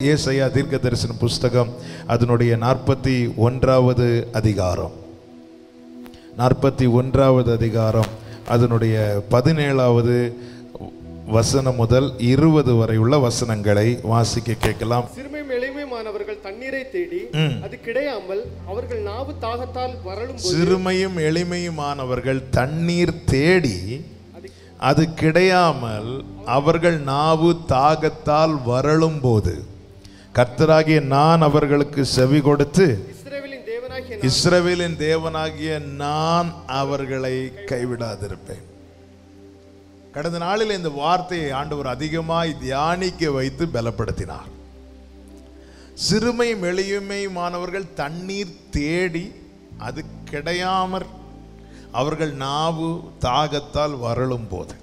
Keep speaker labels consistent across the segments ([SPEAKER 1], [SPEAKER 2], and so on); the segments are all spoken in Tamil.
[SPEAKER 1] ஏசையா தீர்க்க தரிசன புஸ்தகம் அதனுடைய நாற்பத்தி ஒன்றாவது அதிகாரம் நாற்பத்தி ஒன்றாவது அதிகாரம் அதனுடைய பதினேழாவது வசனம் முதல் இருபது வரை உள்ள வசனங்களை வாசிக்க கேட்கலாம்
[SPEAKER 2] சிறுமையும் எளிமையுமானவர்கள் தண்ணீரை தேடி அது கிடையாமல் அவர்கள் நாவு தாகத்தால் வரலும் போது
[SPEAKER 1] சிறுமையும் எளிமையுமானவர்கள் தண்ணீர் தேடி அது கிடையாமல் அவர்கள் நாவு தாகத்தால் வரலும் போது கர்த்தராகிய நான் அவர்களுக்கு செவி கொடுத்து
[SPEAKER 2] இஸ்ரவேலின் தேவனாகிய
[SPEAKER 1] இஸ்ரவேலின் தேவனாகிய நான் அவர்களை கைவிடாதிருப்பேன் கடந்த நாளில் இந்த வார்த்தையை ஆண்டவர் அதிகமாய் தியானிக்க வைத்து பலப்படுத்தினார் சிறுமையும் எளிமையுமானவர்கள் தண்ணீர் தேடி அது கிடையாமற் அவர்கள் நாவு தாகத்தால் வரலும் போது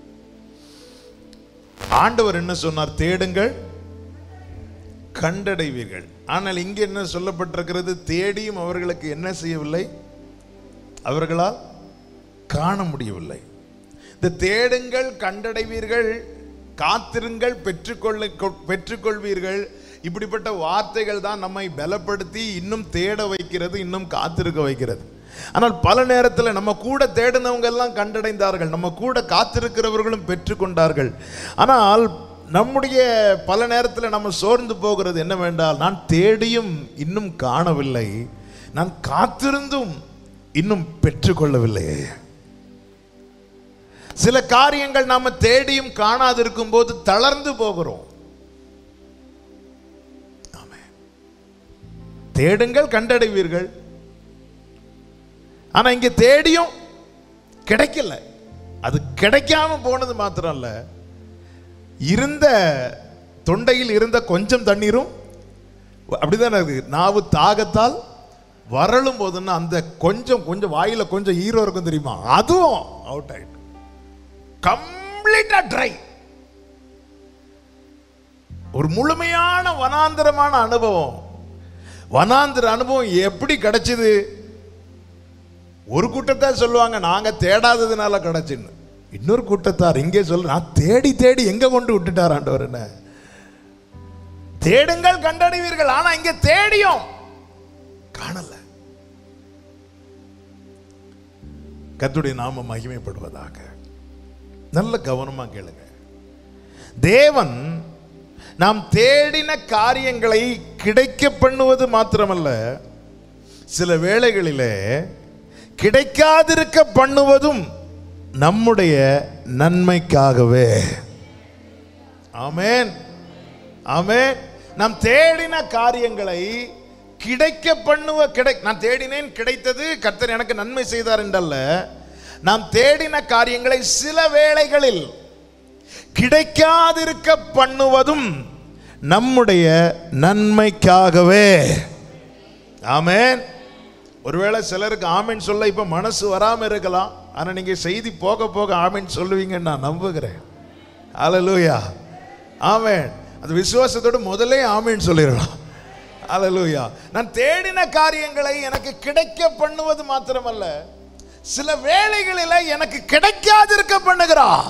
[SPEAKER 1] ஆண்டவர் என்ன சொன்னார் தேடுங்கள் கண்டடைவீர்கள் ஆனால் இங்கே என்ன சொல்லப்பட்டிருக்கிறது தேடியும் அவர்களுக்கு என்ன செய்யவில்லை அவர்களால் காண முடியவில்லை இந்த தேடுங்கள் கண்டடைவீர்கள் காத்திருங்கள் பெற்றுக்கொள்ள பெற்றுக்கொள்வீர்கள் இப்படிப்பட்ட வார்த்தைகள் தான் நம்மை பலப்படுத்தி இன்னும் தேட வைக்கிறது இன்னும் காத்திருக்க வைக்கிறது ஆனால் பல நேரத்தில் நம்ம கூட தேடினவங்க எல்லாம் கண்டடைந்தார்கள் நம்ம கூட காத்திருக்கிறவர்களும் பெற்றுக்கொண்டார்கள் ஆனால் நம்முடைய பல நேரத்தில் நம்ம சோர்ந்து போகிறது என்னவென்றால் நான் தேடியும் இன்னும் காணவில்லை நான் காத்திருந்தும் இன்னும் பெற்றுக்கொள்ளவில்லையே சில காரியங்கள் நாம தேடியும் காணாதிருக்கும் போது தளர்ந்து போகிறோம் ஆமென். தேடுங்கள் கண்டடைவீர்கள் ஆனா இங்க தேடியும் கிடைக்கல அது கிடைக்காம போனது மாத்திரம் இல்ல இருந்த தொண்டையில் இருந்த கொஞ்சம் தண்ணீரும் அப்படிதானே இருக்கு நாவு தாகத்தால் வரலும் போதுன்னா அந்த கொஞ்சம் கொஞ்சம் வாயில கொஞ்சம் ஈரம் இருக்கும் தெரியுமா அதுவும் அவுட் ஆயிட்டு கம்ப்ளீட்டா ட்ரை ஒரு முழுமையான வனாந்திரமான அனுபவம் வனாந்திர அனுபவம் எப்படி கிடைச்சது ஒரு கூட்டத்தார் சொல்லுவாங்க நாங்க தேடாததுனால கிடைச்சுன்னு இன்னொரு கூட்டத்தார் இங்கே சொல்ல நான் தேடி தேடி எங்க கொண்டு விட்டுட்டார் ஆண்டவர் என்ன தேடுங்கள் கண்டடைவீர்கள் ஆனா இங்க தேடியும் காணல கர்த்தருடைய நாம மகிமைப்படுவதாக நல்ல கவனமா கேளுங்க தேவன் நாம் தேடின காரியங்களை கிடைக்க பண்ணுவது மாத்திரமல்ல சில வேளைகளிலே கிடைக்காதிருக்க பண்ணுவதும் நம்முடைய நன்மைக்காகவே ஆமென் ஆமென் நாம் தேடின காரியங்களை கிடைக்க பண்ணுவ கிடை நான் தேடினேன் கிடைத்தது கர்த்தர் எனக்கு நன்மை செய்தார் என்றல்ல நாம் தேடின காரியங்களை சில வேளைகளில் கிடைக்காதிருக்க பண்ணுவதும் நம்முடைய நன்மைக்காகவே ஆமென் ஒருவேளை சிலருக்கு ஆமென் சொல்ல இப்ப மனசு வராம இருக்கலாம் ஆனா நீங்க செய்தி போக போக ஆமென் சொல்லுவீங்கன்னு நான் நம்புகிறேன் ஹalleluya ஆமென் அது விசுவாசத்தோட முதல்ல ஆமென் சொல்லிடலாம் ஹalleluya நான் தேடின காரியங்களை எனக்கு கிடைக்க பண்ணுவது மாத்திரமல்ல சில வேளைகளில் எனக்கு கிடைக்காதிருக்க பண்ணுகிறார்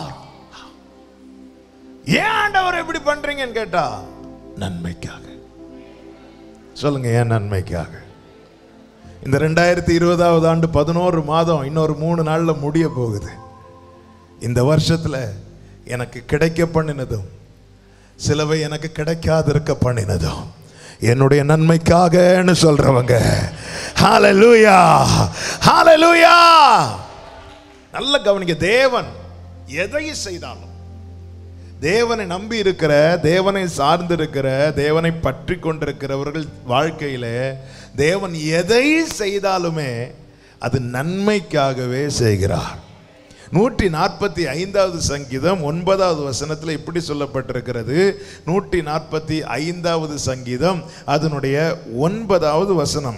[SPEAKER 1] ஏன் ஆண்டவர் இப்படி பண்றீங்கன்னு கேட்டா நன்மைக்காக சொல்லுங்க ஏன் நன்மைக்காக இந்த ரெண்டாயிரத்தி இருபதாவது ஆண்டு பதினோரு மாதம் இன்னொரு மூணு நாள்ல முடிய போகுது இந்த வருஷத்துல எனக்கு கிடைக்க பண்ணினதும் சிலவை எனக்கு கிடைக்காதிருக்க பண்ணினதும் என்னுடைய நன்மைக்காகன்னு சொல்றவங்க ஹalleluya ஹalleluya நல்ல கவனிக்க தேவன் எதை செய்தாலும் தேவனை நம்பி இருக்கிற தேவனை சார்ந்து இருக்கிற தேவனை பற்றி கொண்டிருக்கிறவர்கள் வாழ்க்கையில தேவன் எதை செய்தாலுமே அது நன்மைக்காகவே செய்கிறார் நூற்றி நாற்பத்தி ஐந்தாவது சங்கீதம் ஒன்பதாவது வசனத்தில் இப்படி சொல்லப்பட்டிருக்கிறது நூற்றி நாற்பத்தி ஐந்தாவது சங்கீதம் அதனுடைய ஒன்பதாவது வசனம்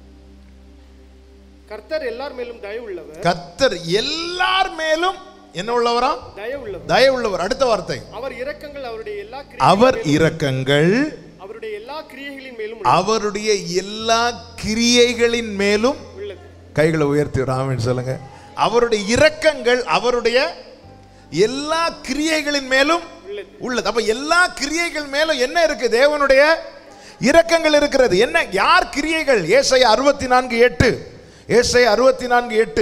[SPEAKER 2] கர்த்தர் எல்லார் மேலும் தயவுள்ளவர்
[SPEAKER 1] கத்தர் எல்லார் மேலும் என்ன உள்ளவரா
[SPEAKER 2] தயவுள்ளவர்
[SPEAKER 1] தயவுள்ளவர் அடுத்த வார்த்தை
[SPEAKER 2] அவர் இரக்கங்கள் அவருடைய எல்லா
[SPEAKER 1] அவர்
[SPEAKER 2] கிரியைகளின்
[SPEAKER 1] இரக்கங்கள்
[SPEAKER 2] அவருடைய எல்லா கிரியைகளின் மேலும்
[SPEAKER 1] அவருடைய எல்லா கிரியைகளின் மேலும்
[SPEAKER 2] உள்ளது
[SPEAKER 1] கைகளை உயர்த்தி ராமன் சொல்லுங்க அவருடைய இரக்கங்கள் அவருடைய எல்லா கிரியைகளின் மேலும்
[SPEAKER 2] உள்ளது உள்ளது
[SPEAKER 1] உள்ளது அப்ப எல்லா கிரியைகள் மேலும் என்ன இருக்கு தேவனுடைய இரக்கங்கள் இருக்கிறது என்ன யார் கிரியைகள் ஏசை அறுபத்தி நான்கு எட்டு ஏசை அறுபத்தி நான்கு எட்டு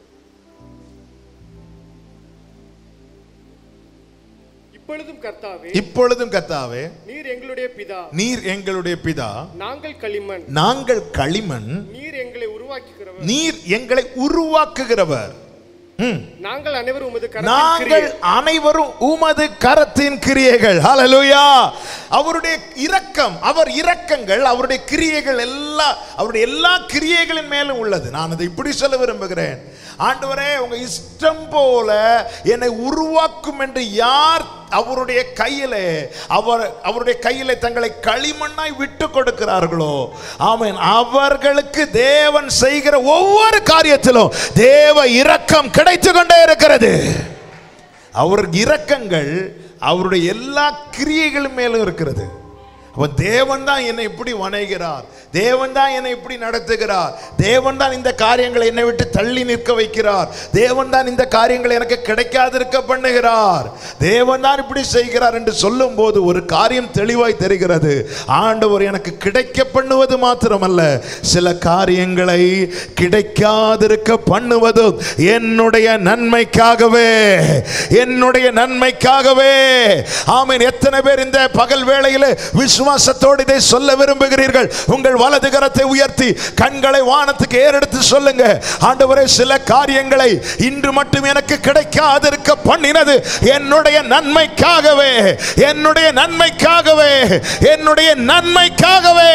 [SPEAKER 2] இப்பொழுதும் கர்த்தாவே
[SPEAKER 1] இப்பொழுதும் கத்தாவே
[SPEAKER 2] நீர் எங்களுடைய பிதா
[SPEAKER 1] நீர் எங்களுடைய பிதா
[SPEAKER 2] நாங்கள் களிமண்
[SPEAKER 1] நாங்கள் களிமண்
[SPEAKER 2] நீர் எங்களை உருவாக்குகிறவர்
[SPEAKER 1] நீர் எங்களை உருவாக்குகிறவர் ம்.
[SPEAKER 2] நாங்கள் அனைவரும் உமது கரத்தின்
[SPEAKER 1] நாங்கள்
[SPEAKER 2] கிரியை.
[SPEAKER 1] அனைவரும் உமது கரத்தின் கிரியைகள் ஹalleluya அவருடைய இரக்கம் அவர் இரக்கங்கள் அவருடைய கிரியைகள் எல்லாம் அவருடைய எல்லா கிரியைகளின் மேலும் உள்ளது நான் அதை இப்படி சொல்ல விரும்புகிறேன் ஆண்டவரே உங்க இஷ்டம் போல என்னை உருவாக்கும் என்று யார் அவருடைய கையிலே அவர் அவருடைய கையிலே தங்களை களிமண்ணாய் விட்டு கொடுக்கிறார்களோ ஆமென் அவர்களுக்கு தேவன் செய்கிற ஒவ்வொரு காரியத்திலும் தேவ இரக்கம் கிடைத்து கொண்டே இருக்கிறது அவர் இரக்கங்கள் அவருடைய எல்லா கிரியைகளும் மேலும் இருக்கிறது அப்ப தேவன் தான் என்னை இப்படி வணைகிறார் தேவன் தான் என்னை இப்படி நடத்துகிறார் தேவன் தான் இந்த காரியங்களை என்னை விட்டு தள்ளி நிற்க வைக்கிறார் தேவன் தான் இந்த காரியங்களை எனக்கு கிடைக்காதிருக்க பண்ணுகிறார் தேவன் தான் இப்படி செய்கிறார் என்று சொல்லும் போது ஒரு காரியம் தெளிவாய் தெரிகிறது ஆண்டவர் எனக்கு கிடைக்க பண்ணுவது மாத்திரமல்ல சில காரியங்களை கிடைக்காதிருக்க பண்ணுவதும் என்னுடைய நன்மைக்காகவே என்னுடைய நன்மைக்காகவே ஆமென் எத்தனை பேர் இந்த பகல் வேளையில் விசுவாசத்தோடு இதை சொல்ல விரும்புகிறீர்கள் உங்கள் வலது கரத்தை உயர்த்தி கண்களை வானத்துக்கு ஏறெடுத்து சொல்லுங்க ஆண்டவரே சில காரியங்களை இன்று மட்டும் எனக்கு கிடைக்காதிருக்க பண்ணினது என்னுடைய நன்மைக்காகவே என்னுடைய நன்மைக்காகவே என்னுடைய நன்மைக்காகவே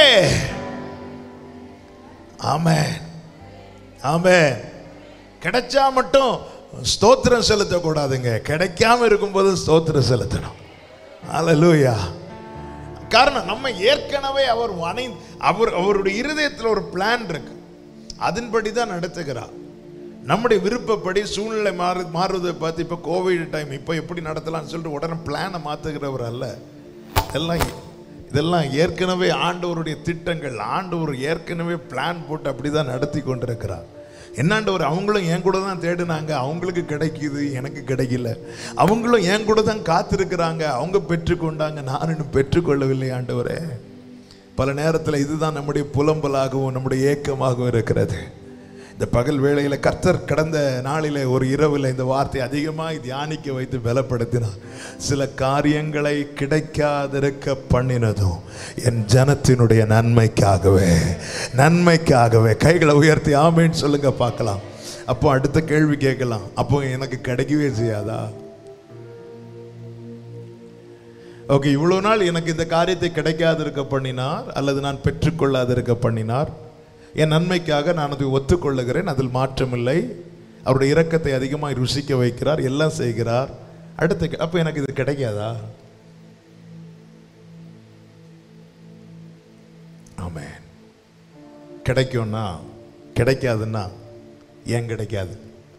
[SPEAKER 1] ஆமென் ஆமென் கிடைச்சா மட்டும் ஸ்தோத்திரம் செலுத்தக்கூடாதுங்க கிடைக்காம இருக்கும்போது ஸ்தோத்திரம் செலுத்தணும் அல்லேலூயா காரணம் நம்ம ஏற்கனவே அவர் வனை அவர் அவருடைய இருதயத்தில் ஒரு பிளான் இருக்கு அதன்படி தான் நடத்துகிறார் நம்முடைய விருப்பப்படி சூழ்நிலை மாறு மாறுவதை பார்த்து இப்போ கோவிட் டைம் இப்போ எப்படி நடத்தலாம்னு சொல்லிட்டு உடனே பிளானை மாற்றுகிறவர் அல்ல இதெல்லாம் இதெல்லாம் ஏற்கனவே ஆண்டவருடைய திட்டங்கள் ஆண்டவர் ஏற்கனவே பிளான் போட்டு அப்படி தான் நடத்தி கொண்டிருக்கிறார் என்னாண்டவர் அவங்களும் என் கூட தான் தேடினாங்க அவங்களுக்கு கிடைக்குது எனக்கு கிடைக்கல அவங்களும் என் கூட தான் காத்திருக்கிறாங்க அவங்க பெற்றுக்கொண்டாங்க நான் இன்னும் பெற்றுக்கொள்ளவில்லை ஆண்டவரே பல நேரத்தில் இதுதான் நம்முடைய புலம்பலாகவும் நம்முடைய ஏக்கமாகவும் இருக்கிறது இந்த பகல் வேளையில் கர்த்தர் கடந்த நாளிலே ஒரு இரவில் இந்த வார்த்தை அதிகமாக தியானிக்க வைத்து பலப்படுத்தினார் சில காரியங்களை கிடைக்காதிருக்க பண்ணினதும் என் ஜனத்தினுடைய நன்மைக்காகவே நன்மைக்காகவே கைகளை உயர்த்தி ஆமேன்னு சொல்லுங்க பார்க்கலாம் அப்போ அடுத்த கேள்வி கேட்கலாம் அப்போ எனக்கு கிடைக்கவே செய்யாதா ஓகே இவ்வளோ நாள் எனக்கு இந்த காரியத்தை கிடைக்காதிருக்க பண்ணினார் அல்லது நான் பெற்றுக்கொள்ளாதிருக்க பண்ணினார் என் நன்மைக்காக நான் அதை ஒத்துக்கொள்ளுகிறேன் அதில் மாற்றமில்லை அவருடைய இரக்கத்தை அதிகமாக ருசிக்க வைக்கிறார் எல்லாம் செய்கிறார் அடுத்த கே- அப்போ எனக்கு இது கிடைக்காதா ஆமென் கிடைக்கும்னா கிடைக்காதுன்னா ஏன் கிடைக்காது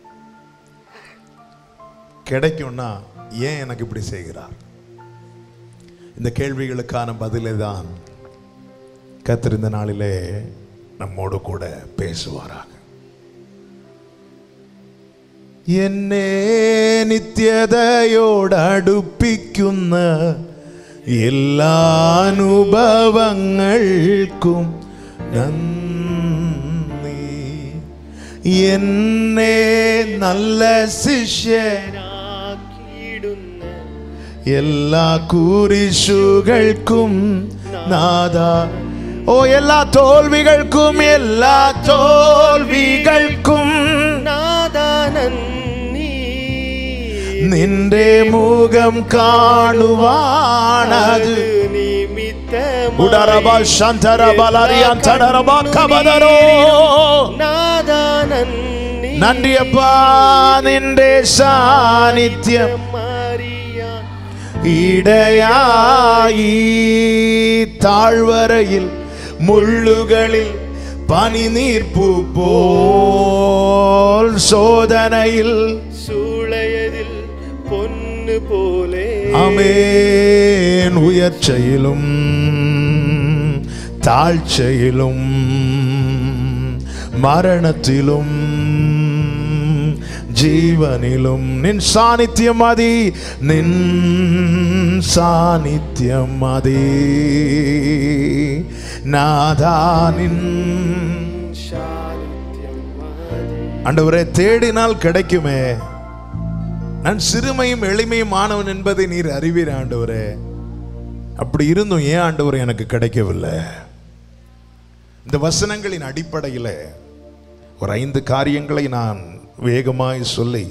[SPEAKER 1] கிடைக்கும்னா ஏன் எனக்கு இப்படி செய்கிறார் இந்த கேள்விகளுக்கான பதிலை தான் கர்த்தர் இந்த நாளிலே நம்மோடு கூட பேசுவாராக എന്നെ നിത്യതയോട് അടുപ്പിക്കുന്ന എല്ലാ അനുഭവങ്ങൾക്കും നന്ദി എന്നെ നല്ല ശിഷ്യനാക്കിയിടുന്ന എല്ലാ കുരിശുകൾക്കും നാദ ഓ എല്ലാ തോൽവികൾക്കും എല്ലാ തോൽവികൾക്കും
[SPEAKER 2] നാദാനന്ദി
[SPEAKER 1] നിന്റെ മുഖം കാണുവാനത്
[SPEAKER 2] നിമിത്തം
[SPEAKER 1] ഉടറബ ശന്തരബലറിയാൻ തടറബ കബദരോ
[SPEAKER 2] നാദാനന്ദി
[SPEAKER 1] നന്ദിയപ്പാ നിന്റെ സാന്നിധ്യം
[SPEAKER 2] അറിയാൻ
[SPEAKER 1] ഇടയായി താഴ്വരയിൽ മുള്ളുകളിൽ പനിനീർപ്പു പോൽ ശോധനയിൽ
[SPEAKER 2] സൂളയതിൽ പൊന്നു പോലെ
[SPEAKER 1] അമേൻ ഉയർച്ചയിലും താഴ്ചയിലും മരണത്തിലും ஜீவனிலும் நின் சாநித்தியம் அதி நின் சாநித்தியம் அதி நாதா நின்
[SPEAKER 2] சாநித்தியம் மதி.
[SPEAKER 1] ஆண்டவரே தேடினால் கிடைக்குமே நான் சிறுமையும் எளிமையும் ஆனவன் என்பதை நீர் அறிவீர் ஆண்டவரே அப்படி இருந்தும் ஏன் ஆண்டவர் எனக்கு கிடைக்கவில்லை இந்த வசனங்களின் அடிப்படையில் ஒரு ஐந்து காரியங்களை நான் வேகமாய் சொல்லி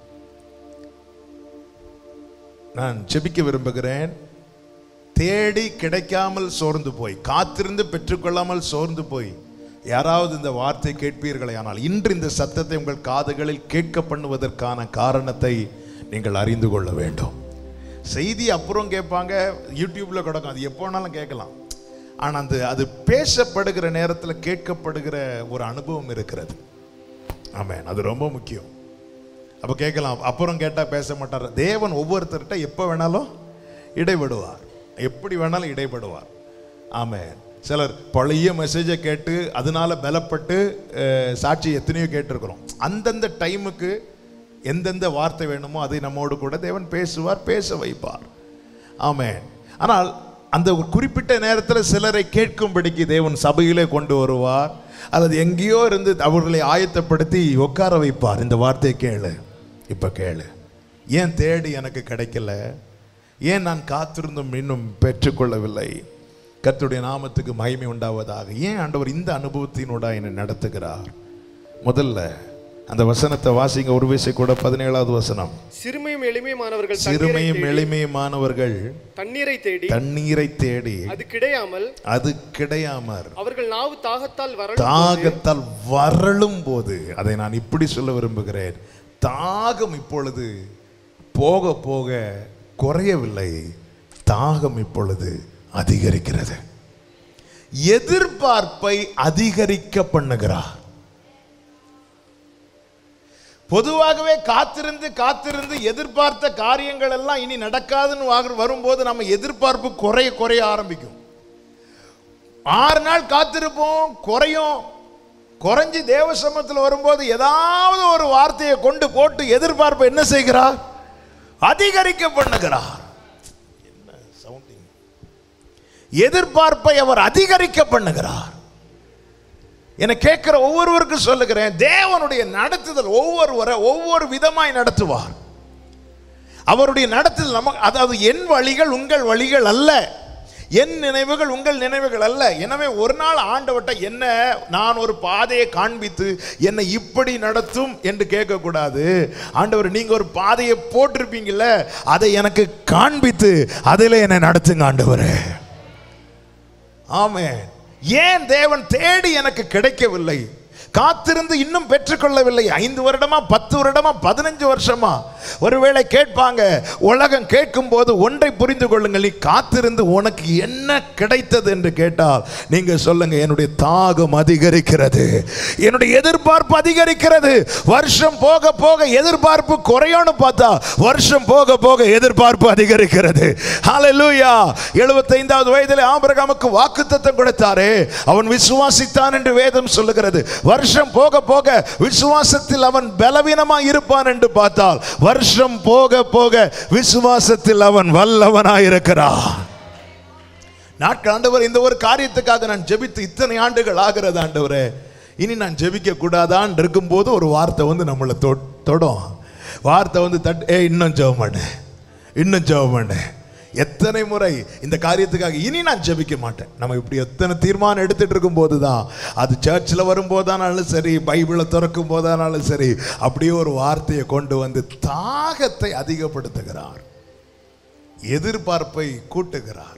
[SPEAKER 1] நான் ஜெபிக்க விரும்புகிறேன் தேடி கிடைக்காமல் சோர்ந்து போய் காத்திருந்து பெற்றுக்கொள்ளாமல் சோர்ந்து போய் யாராவது இந்த வார்த்தை கேட்பீர்களே ஆனால் இன்று இந்த சத்தத்தை உங்கள் காதுகளில் கேட்க பண்ணுவதற்கான காரணத்தை நீங்கள் அறிந்து கொள்ள வேண்டும் செய்தி அப்புறம் கேட்பாங்க யூடியூப்ல கிடக்கும் அது எப்போ வேணாலும் கேட்கலாம் ஆனால் அந்த அது பேசப்படுகிற நேரத்தில் கேட்கப்படுகிற ஒரு அனுபவம் இருக்கிறது ஆமென் அது ரொம்ப முக்கியம் அப்போ கேட்கலாம் அப்புறம் கேட்டால் பேச மாட்டார் தேவன் ஒவ்வொருத்தர்கிட்ட எப்போ வேணாலும் இடைபடுவார் எப்படி வேணாலும் இடைபடுவார் ஆமென் சிலர் பழைய மெசேஜை கேட்டு அதனால பலப்பட்டு அஹ், சாட்சி எத்தனையோ கேட்டிருக்கிறோம் அந்தந்த டைமுக்கு எந்தெந்த வார்த்தை வேணுமோ அதை நம்மோடு கூட தேவன் பேசுவார் பேச வைப்பார் ஆமென் ஆனால் அந்த ஒரு குறிப்பிட்ட நேரத்தில் சிலரை கேட்கும்படிக்கு தேவன் சபையிலே கொண்டு வருவார் அல்லது எங்கேயோ இருந்து அவர்களை ஆயத்தப்படுத்தி உட்கார வைப்பார் இந்த வார்த்தையை கேளு இப்போ கேளு ஏன் தேடி எனக்கு கிடைக்கல ஏன் நான் காத்திருந்தும் இன்னும் பெற்றுக்கொள்ளவில்லை கர்த்தருடைய நாமத்துக்கு மகிமை உண்டாவதாக ஏன் ஆண்டவர் இந்த அனுபவத்தினோட என்னை நடத்துகிறார் முதல்ல அந்த வசனத்தை வாசிங்க ஒரு விசை கூட பதினேழாவது வசனம்
[SPEAKER 2] சிறுமையும் எளிமையுமானவர்கள் தண்ணீரை
[SPEAKER 1] சிறுமையும்
[SPEAKER 2] தேடி-
[SPEAKER 1] எளிமையுமானவர்கள்
[SPEAKER 2] தண்ணீரை தேடி
[SPEAKER 1] தண்ணீரை தேடி
[SPEAKER 2] அது கிடையாமல்
[SPEAKER 1] அது கிடையாமற்
[SPEAKER 2] அவர்கள் நாவு தாகத்தால் வறண்டு
[SPEAKER 1] தாகத்தால் வறளும் போது அதை நான் இப்படி சொல்ல விரும்புகிறேன் தாகம் இப்பொழுது போக போக குறையவில்லை தாகம் இப்பொழுது அதிகரிக்கிறது எதிர்பார்ப்பை அதிகரிக்க பண்ணுகிறார் பொதுவாகவே காத்திருந்து காத்திருந்து எதிர்பார்த்த காரியங்கள் எல்லாம் இனி நடக்காதுன்னு வாகு- வரும்போது நம்ம எதிர்பார்ப்பு குறைய குறைய ஆரம்பிக்கும் ஆறு நாள் காத்திருப்போம் குறையும் குறைஞ்சி தேவ சமூகத்தில் வரும்போது ஏதாவது ஒரு வார்த்தையை கொண்டு போட்டு எதிர்பார்ப்பு என்ன செய்கிறார் அதிகரிக்க பண்ணுகிறார் என்ன சவுண்டிங் எதிர்பார்ப்பை அவர் அதிகரிக்க பண்ணுகிறார் என கேட்கிற ஒவ்வொருவருக்கும் சொல்லுகிறேன் தேவனுடைய நடத்துதல் ஒவ்வொருவரை ஒவ்வொரு விதமாய் நடத்துவார் அவருடைய நடத்துதல் நமக்கு அதாவது என் வழிகள் உங்கள் வழிகள் அல்ல என் நினைவுகள் உங்கள் நினைவுகள் அல்ல எனவே ஒரு நாள் ஆண்டவட்ட என்ன நான் ஒரு பாதையை காண்பித்து என்னை இப்படி நடத்தும் என்று கேட்கக்கூடாது ஆண்டவர் நீங்க ஒரு பாதையை போட்டிருப்பீங்கல்ல அதை எனக்கு காண்பித்து அதில் என்னை நடத்துங்க ஆண்டவரே ஆமென் ஏன் தேவன் தேடி எனக்கு கிடைக்கவில்லை காத்திருந்து இன்னும் பெற்றுக்கொள்ளவில்லை ஐந்து வருடமா பத்து வருடமா பதினஞ்சு வருஷமா ஒருவேளை கேட்பாங்க உலகம் கேட்கும் போது ஒன்றை புரிந்து கொள்ளுங்கள் நீ காத்திருந்து உனக்கு என்ன கிடைத்தது என்று கேட்டால் நீங்க சொல்லுங்க என்னுடைய தாகம் அதிகரிக்கிறது என்னுடைய எதிர்பார்ப்பு அதிகரிக்கிறது வருஷம் போக போக எதிர்பார்ப்பு குறையும்னு பார்த்தா வருஷம் போக போக எதிர்பார்ப்பு அதிகரிக்கிறது ஹalleluya 75வது வயதில் ஆபிரகாமுக்கு வாக்குத்தத்தம் கொடுத்தாரே அவன் விசுவாசித்தான் என்று வேதம் சொல்லுகிறது வருஷம் போக போக விசுவாசத்தில் அவன் பலவீனமாய் இருப்பான் என்று பார்த்தால் வருஷம் போக போக விசுவாசத்தில் அவன் வல்லவனாய் இருக்கிறான் நாட்கள் ஆண்டவர் இந்த ஒரு காரியத்துக்காக நான் ஜெபித்து இத்தனை ஆண்டுகள் ஆகிறது ஆண்டவரே இனி நான் ஜெபிக்க கூடாதான்னு இருக்கும்போது ஒரு வார்த்தை வந்து நம்மளை தொ தொடும் வார்த்தை வந்து தட் ஏ இன்னும் ஜெபம் பண்ணு இன்னும் ஜெபம் பண்ணு எத்தனை முறை இந்த காரியத்துக்காக இனி நான் ஜெபிக்க மாட்டேன் நம்ம இப்படி எத்தனை தீர்மானம் எடுத்துட்டு இருக்கும் போது தான் அது சர்ச்சில் வரும்போதானாலும் சரி பைபிளை திறக்கும் போதானாலும் சரி அப்படியே ஒரு வார்த்தையை கொண்டு வந்து தாகத்தை அதிகப்படுத்துகிறார் எதிர்பார்ப்பை கூட்டுகிறார்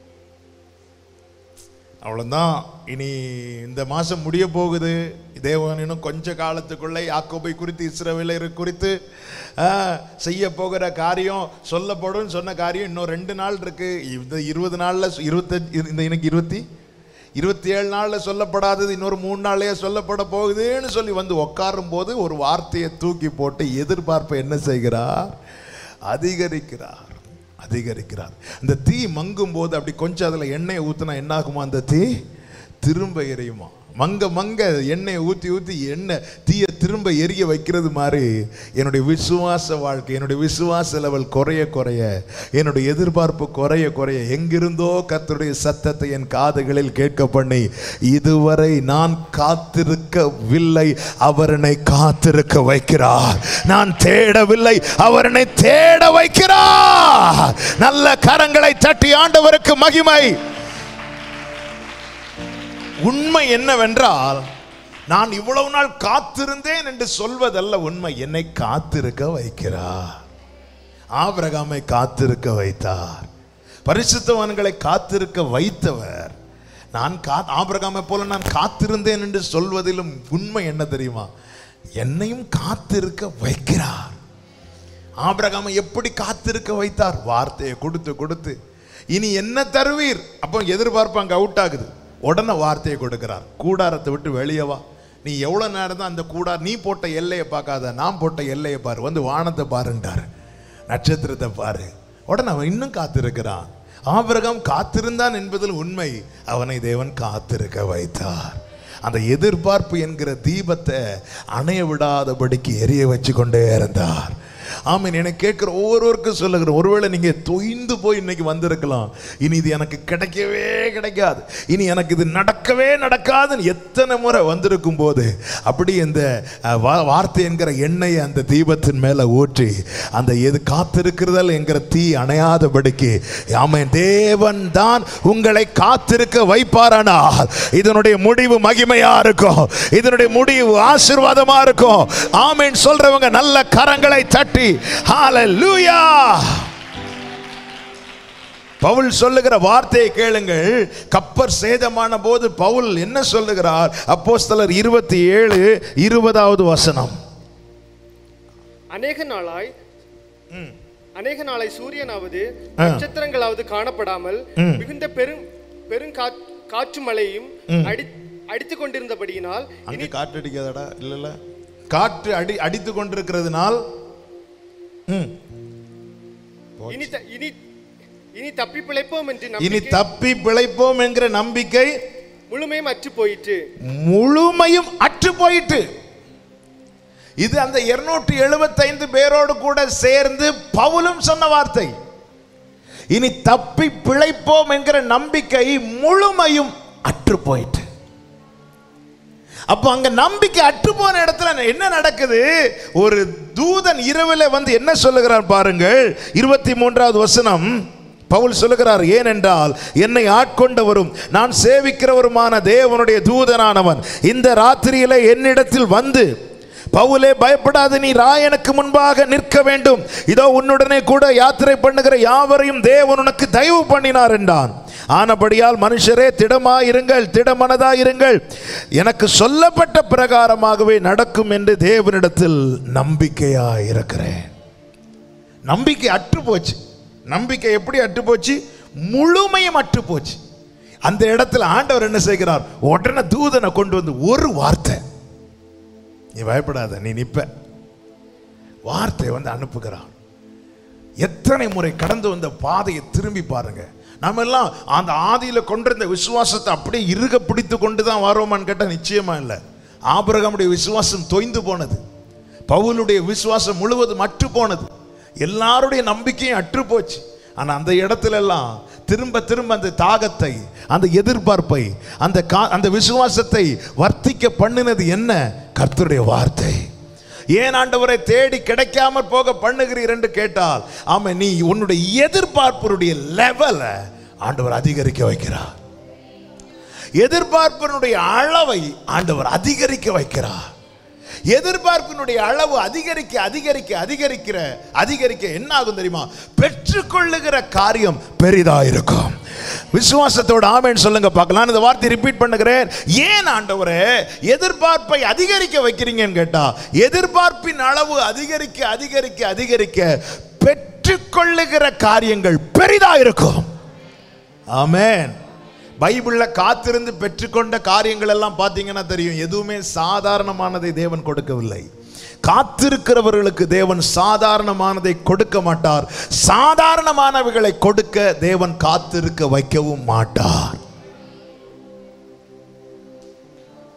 [SPEAKER 1] அவ்வளோதான் இனி இந்த மாதம் முடிய போகுது தேவன் இன்னும் கொஞ்ச காலத்துக்குள்ளே யாக்கோபை குறித்து இஸ்ரவேலர் குறித்து ஆ, செய்ய போகிற காரியம் சொல்லப்படும் சொன்ன காரியம் இன்னும் ரெண்டு நாள் இருக்கு இந்த இருபது நாளில் இருபத்தஞ்சு இந்த இன்னைக்கு இருபத்தி இருபத்தி ஏழு நாளில் சொல்லப்படாதது இன்னொரு மூணு நாள்லயே சொல்லப்பட போகுதுன்னு சொல்லி வந்து உட்காரும் போது ஒரு வார்த்தையை தூக்கி போட்டு எதிர்பார்ப்பை என்ன செய்கிறார் அதிகரிக்கிறார் அதிகரிக்கிறார் அந்த தீ மங்கும் போது அப்படி கொஞ்சம் அதில் எண்ணெயை ஊற்றினா என்ன ஆகுமா அந்த தீ திரும்ப எரியுமா மங்க மங்க எண்ணெயை ஊற்றி ஊற்றி எண்ணெய் தீய திரும்ப எரிய வைக்கிறது மாதிரி என்னுடைய விசுவாச வாழ்க்கை என்னுடைய விசுவாச லெவல் குறைய குறைய என்னுடைய எதிர்பார்ப்பு குறைய குறைய எங்கிருந்தோ கர்த்தருடைய சத்தத்தை என் காதுகளில் கேட்க பண்ணி இதுவரை நான் காத்திருக்கவில்லை அவர் என்னை காத்திருக்க வைக்கிறார் நான் தேடவில்லை அவர் என்னை தேட வைக்கிறார் நல்ல கரங்களை தட்டி ஆண்டவருக்கு மகிமை உண்மை என்னவென்றால் நான் இவ்வளவு நாள் காத்திருந்தேன் என்று சொல்வதல்ல உண்மை என்னை காத்திருக்க வைக்கிறார் ஆபிரகாமை காத்திருக்க வைத்தார் பரிசுத்தவான்களை காத்திருக்க வைத்தவர் நான் கா ஆபிரகாமை போல நான் காத்திருந்தேன் என்று சொல்வதிலும் உண்மை என்ன தெரியுமா என்னையும் காத்திருக்க வைக்கிறார் ஆபிரகாமை எப்படி காத்திருக்க வைத்தார் வார்த்தையை கொடுத்து கொடுத்து இனி என்ன தருவீர் அப்போ எதிர்பார்ப்பு அங்கே அவுட் ஆகுது உடனே வார்த்தையை கொடுக்கிறார் கூடாரத்தை விட்டு வெளியே வா நீ எவ்வளோ நேரம் தான் அந்த கூடார் நீ போட்ட எல்லையை பார்க்காத நான் போட்ட எல்லையை பாரு வந்து வானத்தை பாருன்றார் நட்சத்திரத்தை பாரு உடனே அவன் இன்னும் காத்திருக்கிறான் ஆபிரகாம் காத்திருந்தான் என்பதில் உண்மை அவனை தேவன் காத்திருக்க வைத்தார் அந்த எதிர்பார்ப்பு என்கிற தீபத்தை அணைய விடாதபடிக்கு எரிய வச்சு கொண்டே இருந்தார் ஆமீன் எனக்கு கேட்குற ஒவ்வொருவருக்கும் சொல்லுகிறேன் ஒருவேளை நீங்க தொய்ந்து போய் இன்னைக்கு வந்திருக்கலாம் இனி இது எனக்கு கிடைக்கவே கிடைக்காது இனி எனக்கு இது நடக்கவே நடக்காதுன்னு எத்தனை முறை வந்திருக்கும் போது அப்படி இந்த அஹ், வா- வார்த்தை என்கிற எண்ணெயை அந்த தீபத்தின் மேல ஊற்றி அந்த எது காத்திருக்கிறதல் என்கிற தீ அணையாதபடிக்கு ஆமென் தேவன் தான் உங்களை காத்திருக்க வைப்பாரானால் இதனுடைய முடிவு மகிமையா இருக்கும் இதனுடைய முடிவு ஆசீர்வாதமா இருக்கும் ஆமென் சொல்றவங்க நல்ல கரங்களை தட்டி ஹalleluya பவுல் சொல்லுகிற வார்த்தையை கேளுங்கள் கப்பர் சேதமான போது பவுல் என்ன சொல்லுகிறார் அப்போஸ்தலர் இருபத்தி ஏழு இருபதாவது வசனம்
[SPEAKER 2] அநேக நாளாய் அநேக நாளாய் சூரியனாவது
[SPEAKER 1] ஆ.
[SPEAKER 2] நட்சத்திரங்களாவது காணப்படாமல் மிகுந்த பெரும் பெருங்கா- காற்று மழையும் அடி அடித்துக் கொண்டிருந்தபடியினால்
[SPEAKER 1] அங்க காற்று அடிக்காதடா இல்ல இல்ல காற்று அடி அடித்து கொண்டிருக்கிறதுனால் ம்,
[SPEAKER 2] இனி த- இனி இனி தப்பி பிழைப்போம் என்று
[SPEAKER 1] இனி
[SPEAKER 2] நம்பிக்கை
[SPEAKER 1] தப்பி பிழைப்போம் என்கிற நம்பிக்கை
[SPEAKER 2] முழுமையும் அற்று போயிற்று
[SPEAKER 1] முழுமையும் அற்று போயிட்டு இது அந்த 275 எழுபத்தைந்து பேரோடு கூட சேர்ந்து பவுலும் சொன்ன வார்த்தை இனி தப்பி பிழைப்போம் என்கிற நம்பிக்கை முழுமையும் அற்று போயிட்டு அப்போ அங்க நம்பிக்கை அற்று போன இடத்துல என்ன நடக்குது ஒரு தூதன் இரவில் வந்து என்ன சொல்லுகிறார் பாருங்கள் இருபத்தி மூன்றாவது வசனம் பவுல் சொல்லுகிறார் ஏனென்றால் என்னை ஆட்கொண்டவரும் நான் சேவிக்கிறவருமான தேவனுடைய தூதனானவன் இந்த ராத்திரியிலே என்னிடத்தில் வந்து பவுலே பயப்படாத நீ ராயனுக்கு முன்பாக நிற்க வேண்டும் இதோ உன்னுடனே கூட யாத்திரை பண்ணுகிற யாவரையும் தேவன் உனக்கு தயவு பண்ணினார் என்றான் ஆனபடியால் மனுஷரே திடமாயிருங்கள் திடமனதாயிருங்கள் எனக்கு சொல்லப்பட்ட பிரகாரமாகவே நடக்கும் என்று தேவனிடத்தில் நம்பிக்கையாய் இருக்கிறேன் நம்பிக்கை அற்று போச்சு நம்பிக்கை எப்படி அற்று போச்சு முழுமையும் அற்று போச்சு அந்த இடத்துல ஆண்டவர் என்ன செய்கிறார் உடனே தூதனை கொண்டு வந்து ஒரு வார்த்தை நீ பயப்படாத நீ நிப்ப வார்த்தை வந்து அனுப்புகிறான் எத்தனை முறை கடந்து வந்த பாதையை திரும்பி பாருங்க நம்ம எல்லாம் அந்த ஆதியில கொண்டிருந்த விசுவாசத்தை அப்படியே இறுக பிடித்து கொண்டு தான் வரோமான்னு கேட்டால் நிச்சயமா இல்லை ஆபிரகாமுடைய விசுவாசம் தொய்ந்து போனது பவுலுடைய விசுவாசம் முழுவதும் அற்று போனது எல்லாருடைய நம்பிக்கையும் அற்று போச்சு ஆனா அந்த இடத்துல எல்லாம் திரும்ப திரும்ப அந்த தாகத்தை அந்த எதிர்பார்ப்பை அந்த கா- அந்த விசுவாசத்தை வர்த்திக்க பண்ணினது என்ன கர்த்தருடைய வார்த்தை ஏன் ஆண்டவரை தேடி கிடைக்காம போக பண்ணுகிறீர் என்று கேட்டால் ஆமா நீ உன்னுடைய எதிர்பார்ப்பினுடைய லெவலை ஆண்டவர் அதிகரிக்க வைக்கிறார் எதிர்பார்ப்பினுடைய அளவை ஆண்டவர் அதிகரிக்க வைக்கிறார் எதிர்பார்ப்பினுடைய அளவு அதிகரிக்க அதிகரிக்க அதிகரிக்கிற அதிகரிக்க என்ன ஆகும் தெரியுமா பெற்றுக்கொள்ளுகிற காரியம் பெரிதா இருக்கும் விசுவாசத்தோட ஆமேன்னு சொல்லுங்க பார்க்கலாம் நான் இந்த வார்த்தை ரிப்பீட் பண்ணுகிறேன் ஏன் ஆண்டவரே எதிர்பார்ப்பை அதிகரிக்க வைக்கிறீங்கன்னு கேட்டா எதிர்பார்ப்பின் அளவு அதிகரிக்க அதிகரிக்க அதிகரிக்க பெற்றுக்கொள்ளுகிற காரியங்கள் பெரிதா இருக்கும் ஆமென் பைபிள்ல காத்திருந்து பெற்றுக்கொண்ட காரியங்கள் எல்லாம் பார்த்தீங்கன்னா தெரியும் எதுவுமே சாதாரணமானதை தேவன் கொடுக்கவில்லை காத்திருக்கிறவர்களுக்கு தேவன் சாதாரணமானதை கொடுக்க மாட்டார் சாதாரணமானவைகளை கொடுக்க தேவன் காத்திருக்க வைக்கவும் மாட்டார்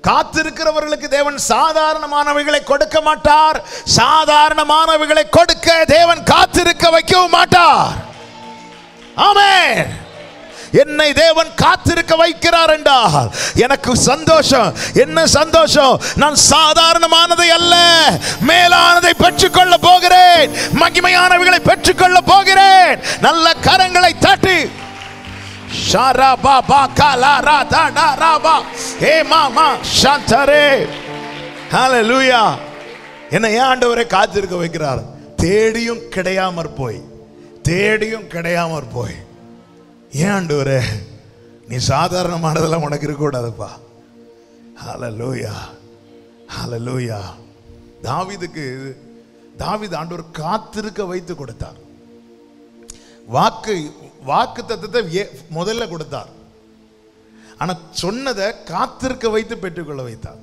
[SPEAKER 1] காத்திருக்கிறவர்களுக்கு தேவன் சாதாரணமானவைகளை கொடுக்க மாட்டார் சாதாரணமானவைகளை கொடுக்க தேவன் காத்திருக்க வைக்கவும் மாட்டார் ஆமென் என்னை தேவன் காத்திருக்க வைக்கிறார் என்றால் எனக்கு சந்தோஷம் என்ன சந்தோஷம் நான் சாதாரணமானதை அல்ல மேலானதை பெற்றுக்கொள்ள போகிறேன் மகிமையானவைகளை பெற்றுக்கொள்ள போகிறேன் நல்ல கரங்களை தட்டி ஷாராபா பா காலா ரா தா டா ரா பா ஏ மாமா சாந்தரே ஹalleluya என்ன ஏன் ஆண்டவரை காத்திருக்க வைக்கிறார் தேடியும் கிடையாமற் போய் தேடியும் கிடையாமற் போய் ஏன் ஆண்டவரே நீ சாதாரணமானதெல்லாம் உனக்கு இருக்கக்கூடாதுப்பா ஹalleluya ஹalleluya தாவீதுக்கு தாவீது ஆண்டவர் காத்திருக்க வைத்து கொடுத்தார் வாக்கு வாக்கு தத்தத்தை முதல்ல கொடுத்தார் ஆனா சொன்னதை காத்திருக்க வைத்து பெற்றுக்கொள்ள வைத்தார்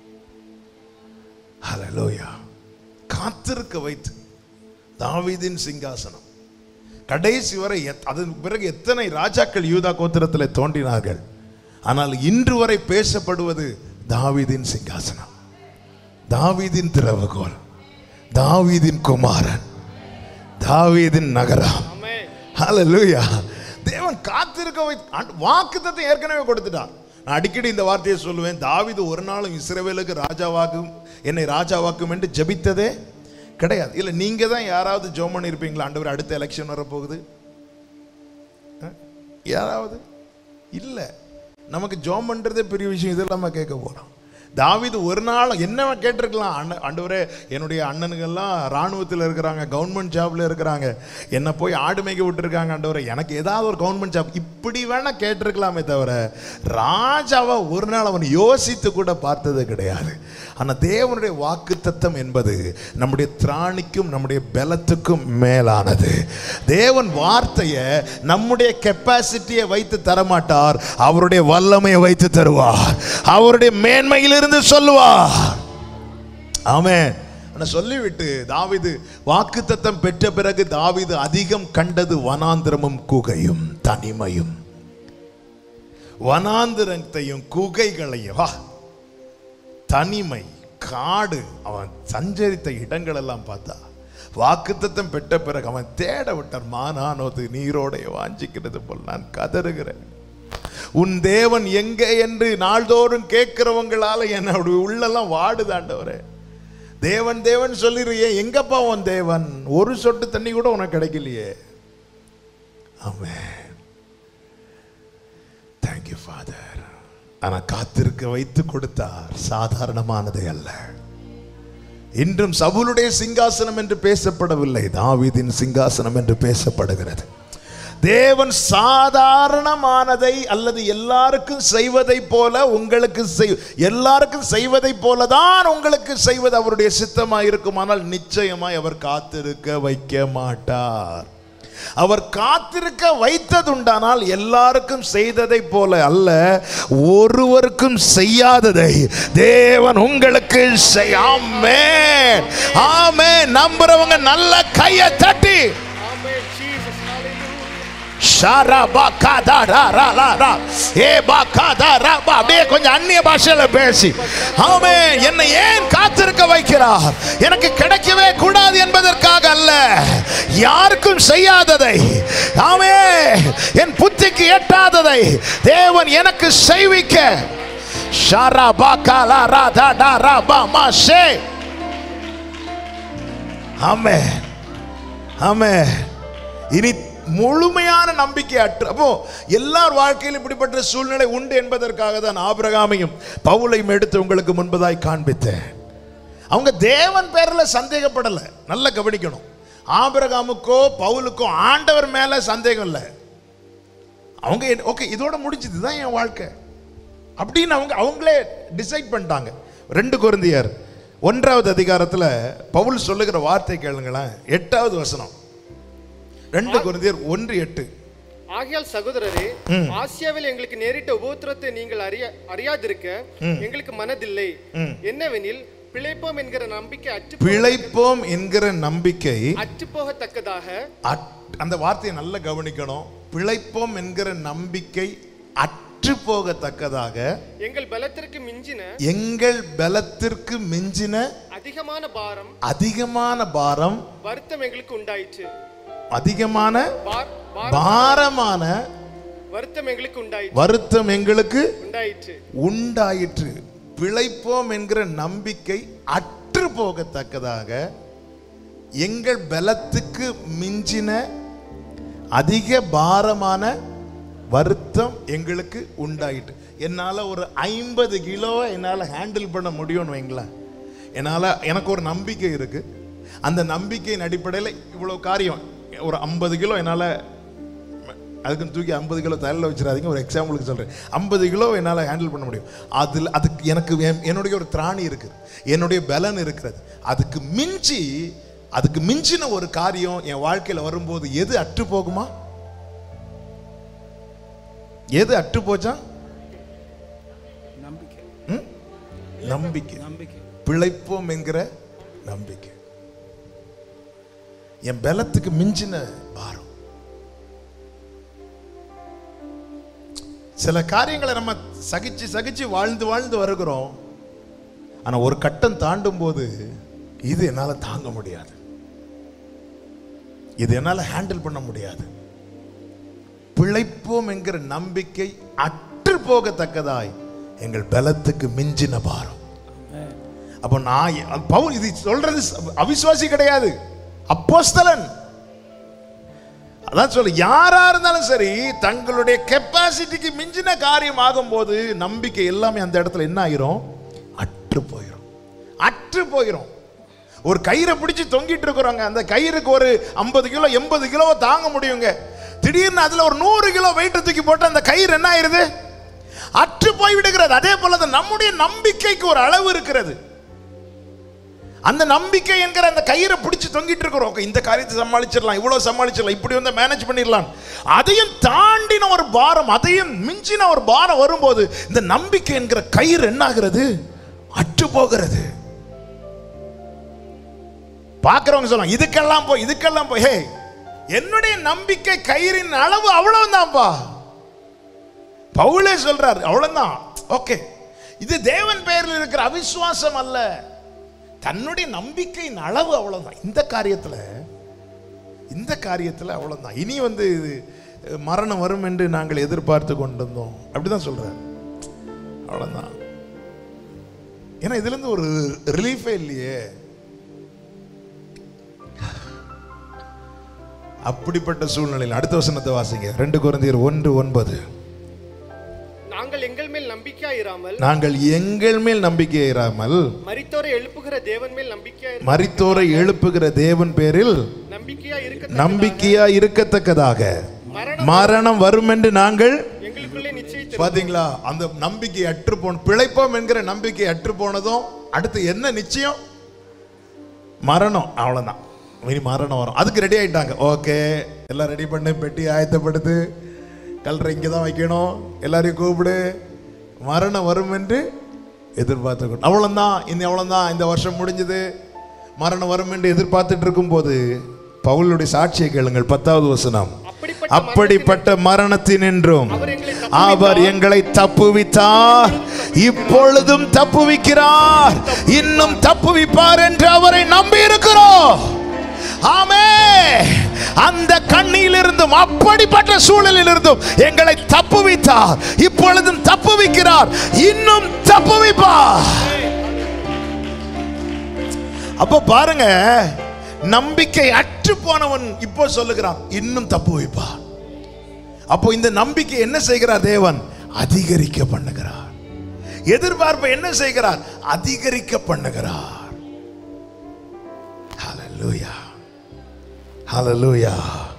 [SPEAKER 1] ஹalleluya காத்திருக்க வைத்து தாவீதின் சிங்காசனம் கடைசி வரை எத்- அதன் பிறகு எத்தனை ராஜாக்கள் யூதா கோத்திரத்தில் தோன்றினார்கள் ஆனால் இன்று வரை பேசப்படுவது தாவீதின் சிங்காசனம் தாவீதின் திறவுகோல் தாவீதின் குமாரன் தாவீதின் நகரம்
[SPEAKER 2] ஆமென்
[SPEAKER 1] ஹalleluya தேவன் காத்திருக்க வை வாக்குத்தத்தை ஏற்கனவே கொடுத்துட்டார் நான் அடிக்கடி இந்த வார்த்தையை சொல்லுவேன் தாவீது ஒரு நாளும் இஸ்ரவேலுக்கு ராஜாவாக்கும் என்னை ராஜாவாக்கும் என்று ஜெபித்ததே கிடையாது இல்ல நீங்க தான் யாராவது ஜோம் பண்ணியிருப்பீங்களா ஆண்டவர் அடுத்த எலெக்ஷன் வரப்போகுது அஹ்? யாராவது இல்ல நமக்கு ஜோம் பண்றதே பெரிய விஷயம் இதெல்லாம் நம்ம கேட்க போறோம் தாவீது ஒரு நாள் என்ன கேட்டிருக்கலாம் அண்ணன் ஆண்டவரே என்னுடைய அண்ணனுங்கெல்லாம் ராணுவத்தில் இருக்கிறாங்க கவர்மெண்ட் ஜாப்ல இருக்கிறாங்க என்ன போய் ஆடு மேய்க்க விட்டுருக்காங்க ஆண்டவரே எனக்கு ஏதாவது ஒரு கவர்மெண்ட் ஜாப் இப்படி வேணா கேட்டிருக்கலாமே தவிர ராஜாவை ஒரு நாள் அவன் யோசித்து கூட பார்த்தது கிடையாது ஆனால் தேவனுடைய வாக்குத்தத்தம் என்பது நம்முடைய திராணிக்கும் நம்முடைய பலத்துக்கும் மேலானது தேவன் வார்த்தையை நம்முடைய கெப்பாசிட்டியை வைத்து தரமாட்டார் அவருடைய வல்லமையை வைத்து தருவார் அவருடைய மேன்மையிலிருந்து சொல்லுவார் ஆமென் ஆனா சொல்லிவிட்டு தாவீது வாக்குத்தத்தம் பெற்ற பிறகு தாவீது அதிகம் கண்டது வனாந்திரமும் குகையும் தனிமையும் வனாந்திரத்தையும் குகைகளையும் வா தனிமை காடு அவன் சஞ்சரித்த இடங்கள் எல்லாம் பார்த்தா வாக்குத்தத்தம் பெற்ற பிறகு அவன் தேட விட்டார் மானானோது நீரோடைய வாஞ்சிக்கிறது போல் நான் கதறுகிறேன் உன் தேவன் எங்கே என்று நாள்தோறும் கேட்கிறவங்களால என்னுடைய உள்ளெல்லாம் வாடுதாண்டவரே தேவன் தேவன் சொல்லிடுறியே எங்கப்பா உன் தேவன் ஒரு சொட்டு தண்ணி கூட உனக்கு கிடைக்கலையே ஆமென் தேங்க்யூ ஃபாதர் ஆனா காத்திருக்க வைத்து கொடுத்தார் சாதாரணமானது அல்ல இன்றும் சவுலுடைய சிங்காசனம் என்று பேசப்படவில்லை தாவீதின் சிங்காசனம் என்று பேசப்படுகிறது தேவன் சாதாரணமானதை அல்லது எல்லாருக்கும் செய்வதை போல உங்களுக்கு செய் எல்லாருக்கும் செய்வதை போல தான் உங்களுக்கு செய்வது அவருடைய சித்தமாய் இருக்குமானால் நிச்சயமாய் அவர் காத்திருக்க வைக்க மாட்டார் அவர் காத்திருக்க வைத்ததுண்டானால் எல்லாருக்கும் செய்ததை போல அல்ல ஒருவருக்கும் செய்யாததை தேவன் உங்களுக்கு செய்- ஆமென் ஆமென் நம்புறவங்க நல்ல கையை தட்டி
[SPEAKER 2] ஆமென் ஜீசஸ் ஹalleluya
[SPEAKER 1] ஷாரா பா கா தா ரா ரா லா ரா ஏ பா கா தா ரா பா அப்படியே கொஞ்சம் அந்நிய பாஷையில பேசி ஆமே என்னை ஏன் காத்திருக்க வைக்கிறார் எனக்கு கிடைக்கவே கூடாது என்பதற்காக அல்ல யாருக்கும் செய்யாததை ஆமே என் புத்திக்கு எட்டாததை தேவன் எனக்கு செய்விக்க ஷாரா பா கா லா ரா தா டா ரா பா மா ஷே ஆமே ஆமே இனி முழுமையான நம்பிக்கை அற்று அப்போ எல்லார் வாழ்க்கையிலும் இப்படிப்பட்ட சூழ்நிலை உண்டு என்பதற்காக தான் ஆபிரகாமையும் பவுலையும் எடுத்து உங்களுக்கு முன்பதாய் காண்பித்தேன் அவங்க தேவன் பேர்ல சந்தேகப்படல நல்லா கவனிக்கணும் ஆபிரகாமுக்கோ பவுலுக்கோ ஆண்டவர் மேல சந்தேகம் இல்லை அவங்க ஓகே இதோட முடிஞ்சது தான் என் வாழ்க்கை அப்படின்னு அவங்க அவங்களே டிசைட் பண்ணிட்டாங்க ரெண்டு குருந்தியர் ஒன்றாவது அதிகாரத்துல பவுல் சொல்லுகிற வார்த்தை கேளுங்களேன் எட்டாவது வசனம் ரெண்டு குருந்தியர் ஒன்று எட்டு
[SPEAKER 2] ஆகையால் சகோதரரே ஆசியாவில் எங்களுக்கு நேரிட்ட உபத்திரத்தை நீங்கள் அறிய அறியாதிருக்க எங்களுக்கு மனதில்லை என்னவெனில் பிழைப்போம் என்கிற நம்பிக்கை அற்று
[SPEAKER 1] பிழைப்போம் என்கிற நம்பிக்கை
[SPEAKER 2] அற்று போகத்தக்கதாக
[SPEAKER 1] அட்- அந்த வார்த்தையை நல்லா கவனிக்கணும் பிழைப்போம் என்கிற நம்பிக்கை அற்று அற்று போகத்தக்கதாக
[SPEAKER 2] எங்கள் பலத்திற்கு மிஞ்சின
[SPEAKER 1] எங்கள் பலத்திற்கு மிஞ்சின
[SPEAKER 2] அதிகமான பாரம்
[SPEAKER 1] அதிகமான பாரம்
[SPEAKER 2] வருத்தம் எங்களுக்கு உண்டாயிற்று
[SPEAKER 1] அதிகமான
[SPEAKER 2] பார்- பாரம்
[SPEAKER 1] பாரமான
[SPEAKER 2] வருத்தம் எங்களுக்கு உண்டாயிற்று
[SPEAKER 1] வருத்தம் எங்களுக்கு
[SPEAKER 2] உண்டாயிற்று
[SPEAKER 1] உண்டாயிற்று பிழைப்போம் என்கிற நம்பிக்கை அற்று போகத்தக்கதாக எங்கள் பலத்துக்கு மிஞ்சின அதிக பாரமான வருத்தம் எங்களுக்கு உண்டாயிட்டு என்னால் ஒரு ஐம்பது கிலோவை என்னால் ஹேண்டில் பண்ண முடியும்னு வைங்களேன் என்னால் எனக்கு ஒரு நம்பிக்கை இருக்கு அந்த நம்பிக்கையின் அடிப்படையில் இவ்வளோ காரியம் ஒரு ஐம்பது கிலோ என்னால் அதுக்கு தூக்கி ஐம்பது கிலோ தலையில் வச்சிடாதீங்க ஒரு எக்ஸாம்பிளுக்கு சொல்கிறேன் ஐம்பது கிலோ என்னால் ஹேண்டில் பண்ண முடியும் அதில் அதுக்கு எனக்கு என்- என்னுடைய ஒரு திராணி இருக்குது என்னுடைய பலன் இருக்கிறது அதுக்கு மிஞ்சி அதுக்கு மிஞ்சின ஒரு காரியம் என் வாழ்க்கையில் வரும்போது எது அற்று போகுமா எது அற்று போச்சா
[SPEAKER 3] நம்பிக்கை
[SPEAKER 1] ம்? நம்பிக்கை
[SPEAKER 3] நம்பிக்கை
[SPEAKER 1] பிழைப்போம் என்கிற நம்பிக்கை என் பலத்துக்கு மிஞ்சின பாரம் சில காரியங்களை நம்ம சகிச்சு சகிச்சு வாழ்ந்து வாழ்ந்து வருகிறோம் ஆனா ஒரு கட்டம் தாண்டும் போது இது என்னால தாங்க முடியாது இது என்னால ஹேண்டில் பண்ண முடியாது பிழைப்போம் என்கிற நம்பிக்கை அற்று போகத்தக்கதாய் எங்கள் பலத்துக்கு மிஞ்சின பாரம் அப்போ நான் எ- பவுல் இது சொல்றது ச- அவிசுவாசி கிடையாது அப்போஸ்தலன் அதான் சொல்ல யாரா இருந்தாலும் சரி தங்களுடைய கெப்பாசிட்டிக்கு மிஞ்சின காரியம் ஆகும்போது நம்பிக்கை எல்லாமே அந்த இடத்துல என்ன ஆயிரும் அற்று போயிடும் அற்று போயிடும் ஒரு கயிறை பிடிச்சு தொங்கிட்டு இருக்கிறோங்க அந்த கயிறுக்கு ஒரு ஐம்பது கிலோ எண்பது கிலோ தாங்க முடியுங்க திடீர்னு அதுல ஒரு நூறு கிலோ வெயிட் தூக்கி போட்டு அந்த கயிறு என்ன ஆயிருது அற்று போய் விடுகிறது அதே போல தான் நம்முடைய நம்பிக்கைக்கு ஒரு அளவு இருக்கிறது அந்த நம்பிக்கை என்கிற அந்த கயிறை பிடிச்சு தொங்கிட்டு இருக்கிறோம் Okay, இந்த காரியத்தை சமாளிச்சிடலாம் இவ்வளவு சமாளிச்சிடலாம் இப்படி வந்து மேனேஜ் பண்ணிடலாம் அதையும் தாண்டின ஒரு பாரம் அதையும் மிஞ்சின ஒரு பாரம் வரும்போது இந்த நம்பிக்கை என்கிற கயிறு என்ன ஆகிறது அற்று போகிறது பார்க்கிறவங்க சொல்லுவாங்க இதுக்கெல்லாம் போய் இதுக்கெல்லாம் போய் ஹே என்னுடைய நம்பிக்கை கயிறின் அளவு அவ்வளவுதான்ப்பா பவுலே சொல்றாரு அவ்வளவுதான் ஓகே இது தேவன் பெயரில் இருக்கிற அவிசுவாசம் அல்ல தன்னுடைய நம்பிக்கையின் அளவு அவ்வளவுதான் இந்த காரியத்துல இந்த காரியத்துல அவ்வளவுதான் இனி வந்து இது அஹ், மரணம் வரும் என்று நாங்கள் எதிர்பார்த்து கொண்டிருந்தோம் அப்படிதான் சொல்றாரு அவ்வளவுதான் ஏன்னா இதுல இருந்து ஒரு ரிலீஃபே இல்லையே அப்படிப்பட்ட சூழ்நிலையில் அடுத்த வசனத்தை வாசிங்க ரெண்டு குழந்தையர் ஒன்று ஒன்பது
[SPEAKER 2] நாங்கள் எங்கள் மேல் நம்பிக்கையா இராமல்
[SPEAKER 1] நாங்கள் எங்கள் மேல் நம்பிக்கை இராமல்
[SPEAKER 2] மரித்தோரை எழுப்புகிற தேவன் மேல் நம்பிக்கையா இரு-
[SPEAKER 1] மரித்தோரை எழுப்புகிற தேவன் பேரில்
[SPEAKER 2] நம்பிக்கையா இருக்க
[SPEAKER 1] நம்பிக்கையா இருக்கத்தக்கதாக
[SPEAKER 2] மரணம்
[SPEAKER 1] மரணம் வரும் என்று நாங்கள்
[SPEAKER 2] எங்களுக்குள்ளே நிச்சயித்து
[SPEAKER 1] பாத்தீங்களா அந்த நம்பிக்கை அற்று போன பிழைப்போம் என்கிற நம்பிக்கை அற்று போனதும் அடுத்து என்ன நிச்சயம் மரணம் அவ்வளவுதான் இனி மரணம் வரும் அதுக்கு ரெடி ஆயிட்டாங்க ஓகே எல்லாம் ரெடி பண்ணு பெட்டி ஆயத்தப்படுத்து கல்ற இங்கே தான் வைக்கணும் எல்லாரையும் கூப்பிடு மரணம் வரும் என்று எதிர்பார்த்து அவ்வளோதான் இந்த அவ்வளோதான் இந்த வருஷம் முடிஞ்சது மரணம் வரும் என்று எதிர்பார்த்துட்டு இருக்கும்போது பவுலுடைய சாட்சியை கேளுங்கள் பத்தாவது வசனம்
[SPEAKER 2] அப்படிப்பட்ட
[SPEAKER 1] அப்படிப்பட்ட மரணத்தினின்றும்
[SPEAKER 2] அவர் எங்களை
[SPEAKER 1] அவர் எங்களை தப்புவித்தார் இப்பொழுதும் தப்புவிக்கிறார் இன்னும் தப்புவிப்பார் என்று அவரை நம்பி இருக்கிறோம் ஆமே அந்த கண்ணியிலிருந்தும் அப்படிப்பட்ட சூழலில் இருந்தும் எங்களை தப்புவித்தார் இப்பொழுதும் தப்புவிக்கிறார் இன்னும் தப்புவிப்பார் அப்போ பாருங்க நம்பிக்கை அற்று போனவன் இப்போ சொல்லுகிறான் இன்னும் தப்பு வைப்பார் அப்போ இந்த நம்பிக்கை என்ன செய்கிறார் தேவன் அதிகரிக்க பண்ணுகிறார் எதிர்பார்ப்பை என்ன செய்கிறார் அதிகரிக்க பண்ணுகிறார் ஹalleluya ஹalleluya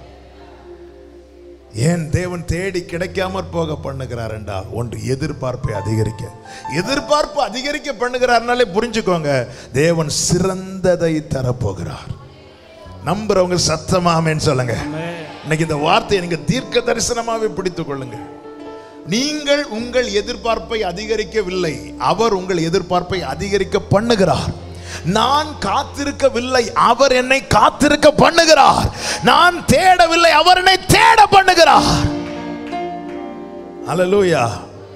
[SPEAKER 1] ஏன் தேவன் தேடி கிடைக்காமற் போக பண்ணுகிறார் என்றால் ஒன்று எதிர்பார்ப்பை அதிகரிக்க எதிர்பார்ப்பு அதிகரிக்க பண்ணுகிறார்னாலே புரிஞ்சுக்கோங்க தேவன் சிறந்ததை தரப்போகிறார் நம்புறவங்க சத்தமாமேன்னு சொல்லுங்க இன்னைக்கு இந்த வார்த்தையை நீங்க தீர்க்க தரிசனமாவே பிடித்துக் கொள்ளுங்க நீங்கள் உங்கள் எதிர்பார்ப்பை அதிகரிக்கவில்லை அவர் உங்கள் எதிர்பார்ப்பை அதிகரிக்க பண்ணுகிறார் நான் காத்திருக்கவில்லை அவர் என்னை காத்திருக்க பண்ணுகிறார் நான் தேடவில்லை அவர் என்னை தேட பண்ணுகிறார் அல்லேலூயா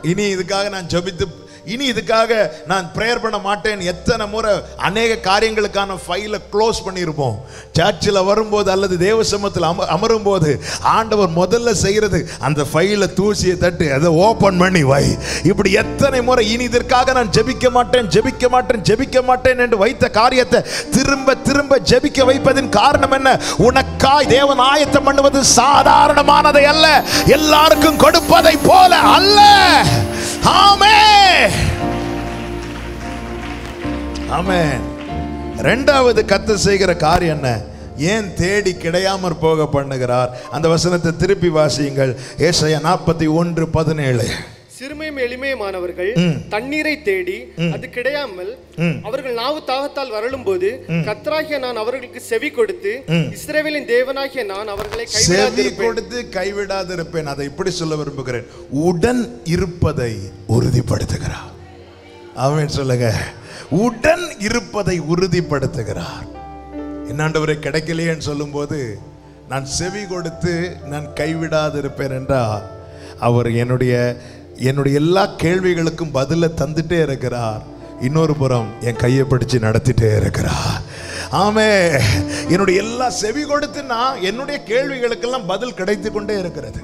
[SPEAKER 1] இனி இதுக்காக நான் ஜெபித்து இனி இதுக்காக நான் ப்ரேயர் பண்ண மாட்டேன் எத்தனை முறை அநேக காரியங்களுக்கான ஃபைலை க்ளோஸ் பண்ணியிருப்போம் சர்ச்சில் வரும்போது அல்லது தேவ சமூகத்தில் அம அமரும் போது ஆண்டவர் முதல்ல செய்கிறது அந்த ஃபைலை தூசியை தட்டு அதை ஓப்பன் பண்ணி வை இப்படி எத்தனை முறை இனி இதற்காக நான் ஜெபிக்க மாட்டேன் ஜெபிக்க மாட்டேன் ஜெபிக்க மாட்டேன் என்று வைத்த காரியத்தை திரும்ப திரும்ப ஜெபிக்க வைப்பதின் காரணம் என்ன உனக்காய் தேவன் ஆயத்தம் பண்ணுவது சாதாரணமானதை அல்ல எல்லாருக்கும் கொடுப்பதை போல அல்ல ஆமே ஆமே ரெண்டாவது கத்து செய்கிற காரியம் என்ன ஏன் தேடி கிடையாமற் போக பண்ணுகிறார் அந்த வசனத்தை திருப்பி வாசியுங்கள் ஏசாயா நாற்பத்தி ஒன்று பதினேழு
[SPEAKER 2] சிறுமையும் எளிமையுமானவர்கள் தண்ணீரை தேடி அது கிடையாமல் அவர்கள் நாவு தாகத்தால் வரலும் போது கத்தராகிய நான் அவர்களுக்கு செவி கொடுத்து இஸ்ரவேலின் தேவனாகிய நான் அவர்களை
[SPEAKER 1] செவி
[SPEAKER 2] கைவிடாதிருப்பேன்
[SPEAKER 1] கொடுத்து கைவிடாதிருப்பேன் அதை இப்படி சொல்ல விரும்புகிறேன் உடன் இருப்பதை உறுதிப்படுத்துகிறார் அவன் சொல்லுங்க உடன் இருப்பதை உறுதிப்படுத்துகிறார் என்னாண்டவரை கிடைக்கலையேன்னு சொல்லும்போது நான் செவி கொடுத்து நான் கைவிடாதிருப்பேன் என்றால் அவர் என்னுடைய என்னுடைய எல்லா கேள்விகளுக்கும் பதிலை தந்துட்டே இருக்கிறார் இன்னொரு புறம் என் கையை பிடிச்சு நடத்திட்டே இருக்கிறார் ஆமே என்னுடைய எல்லா செவி கொடுத்து நான் என்னுடைய கேள்விகளுக்கெல்லாம் பதில் கிடைத்து கொண்டே இருக்கிறது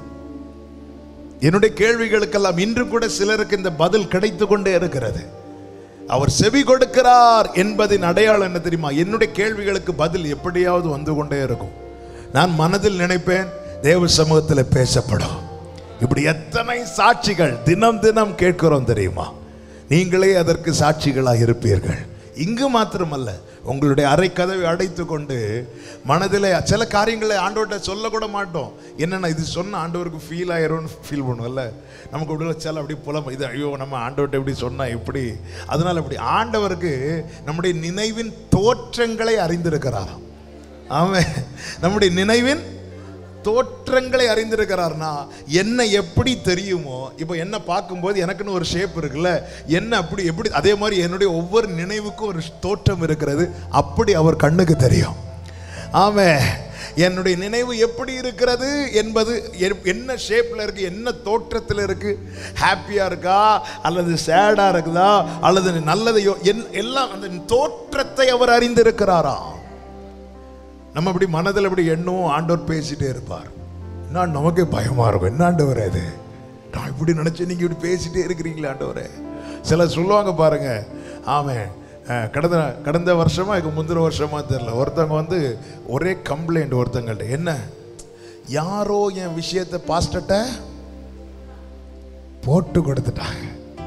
[SPEAKER 1] என்னுடைய கேள்விகளுக்கெல்லாம் இன்று கூட சிலருக்கு இந்த பதில் கிடைத்து கொண்டே இருக்கிறது அவர் செவி கொடுக்கிறார் என்பதின் அடையாளம் என்ன தெரியுமா என்னுடைய கேள்விகளுக்கு பதில் எப்படியாவது வந்து கொண்டே இருக்கும் நான் மனதில் நினைப்பேன் தேவ சமூகத்தில் பேசப்படும் இப்படி எத்தனை சாட்சிகள் தினம் தினம் கேட்கிறோம் தெரியுமா நீங்களே அதற்கு சாட்சிகளாக இருப்பீர்கள் இங்கு மாத்திரமல்ல உங்களுடைய அறை கதவை அடைத்து கொண்டு மனதில் சில காரியங்களை ஆண்டவர்கிட்ட சொல்லக்கூட மாட்டோம் என்னென்ன இது சொன்ன ஆண்டவருக்கு ஃபீல் ஆயிரும்னு ஃபீல் பண்ணுவோம்ல நமக்கு உடல சில அப்படி புலம் இது ஐயோ நம்ம ஆண்டவர்கிட்ட எப்படி சொன்னா எப்படி அதனால அப்படி ஆண்டவருக்கு நம்முடைய நினைவின் தோற்றங்களை அறிந்திருக்கிறாராம் ஆமென் நம்முடைய நினைவின் தோற்றங்களை அறிந்திருக்கிறார்னா என்ன எப்படி தெரியுமோ இப்போ என்ன பார்க்கும்போது எனக்குன்னு ஒரு ஷேப் இருக்குல்ல என்ன அப்படி எப்படி அதே மாதிரி என்னுடைய ஒவ்வொரு நினைவுக்கும் ஒரு தோற்றம் இருக்கிறது அப்படி அவர் கண்ணுக்கு தெரியும் ஆமே என்னுடைய நினைவு எப்படி இருக்கிறது என்பது எ- என்ன ஷேப்ல இருக்கு என்ன தோற்றத்தில் இருக்கு ஹாப்பியா இருக்கா அல்லது சேடா இருக்குதா அல்லது நல்லதையோ என்- எல்லாம் அந்த தோற்றத்தை அவர் அறிந்திருக்கிறாராம் நம்ம இப்படி மனதில் இப்படி எண்ணுவோம் ஆண்டவர் பேசிட்டே இருப்பார் என்ன நமக்கே பயமா இருக்கும் என்ன ஆண்டவர் அது நான் இப்படி நினைச்சேன் நீங்க இப்படி பேசிட்டே இருக்கிறீங்களா ஆண்டவரே சிலர் சொல்லுவாங்க பாருங்க ஆமே அஹ், கடந்த கடந்த வருஷமா இதுக்கு முந்தின வருஷமா தெரியல ஒருத்தவங்க வந்து ஒரே கம்ப்ளைண்ட் ஒருத்தங்கள்ட்ட என்ன யாரோ என் விஷயத்தை பாஸ்டர்ட்ட போட்டு கொடுத்துட்டாங்க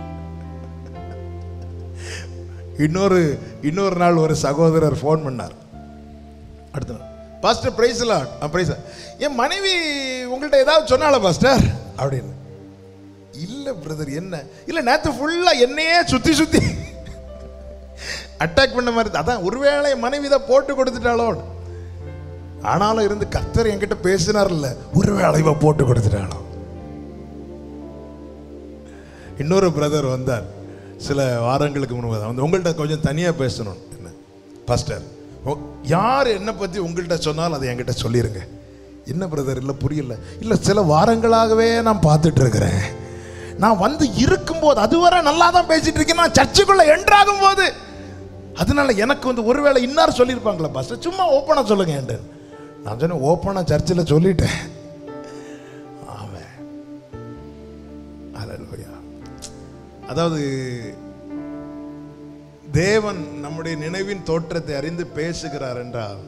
[SPEAKER 1] இன்னொரு இன்னொரு நாள் ஒரு சகோதரர் ஃபோன் பண்ணார் அடுத்த நாள் பாஸ்டர் பிரைஸ்லாம் பிரைஸ் என் மனைவி உங்கள்கிட்ட ஏதாவது சொன்னால பாஸ்டர் அப்படின்னு இல்லை பிரதர் என்ன இல்லை நேற்று ஃபுல்லாக என்னையே சுற்றி சுற்றி அட்டாக் பண்ண மாதிரி அதான் ஒருவேளை என் மனைவி தான் போட்டு கொடுத்துட்டாளோ ஆனாலும் இருந்து கர்த்தர் என்கிட்ட பேசினார்ல ஒருவேளை இவ போட்டு கொடுத்துட்டாளோ இன்னொரு பிரதர் வந்தார் சில வாரங்களுக்கு முன்பு வந்து உங்கள்கிட்ட கொஞ்சம் தனியாக பேசணும் என்ன பாஸ்டர் ஓ- யார் என்னை பற்றி உங்கள்கிட்ட சொன்னாலும் அதை என்கிட்ட சொல்லிடுங்க என்ன பிரதர் இல்லை புரியல இல்லை சில வாரங்களாகவே நான் பார்த்துட்டு இருக்கிறேன் நான் வந்து இருக்கும்போது அதுவரை நல்லா தான் பேசிட்டு இருக்கேன் நான் சர்ச்சுக்குள்ள என்ட்ராகும் போது அதனால எனக்கு வந்து ஒருவேளை இன்னார் சொல்லியிருப்பாங்களா பாஸ்டர் சும்மா ஓப்பனாக சொல்லுங்க என்கிட்ட நான் சொன்னேன் ஓப்பனாக சர்ச்சில் சொல்லிட்டேன் ஆமாம் அல்லேலூயா அதாவது தேவன் நம்முடைய நினைவின் தோற்றத்தை அறிந்து பேசுகிறார் என்றால்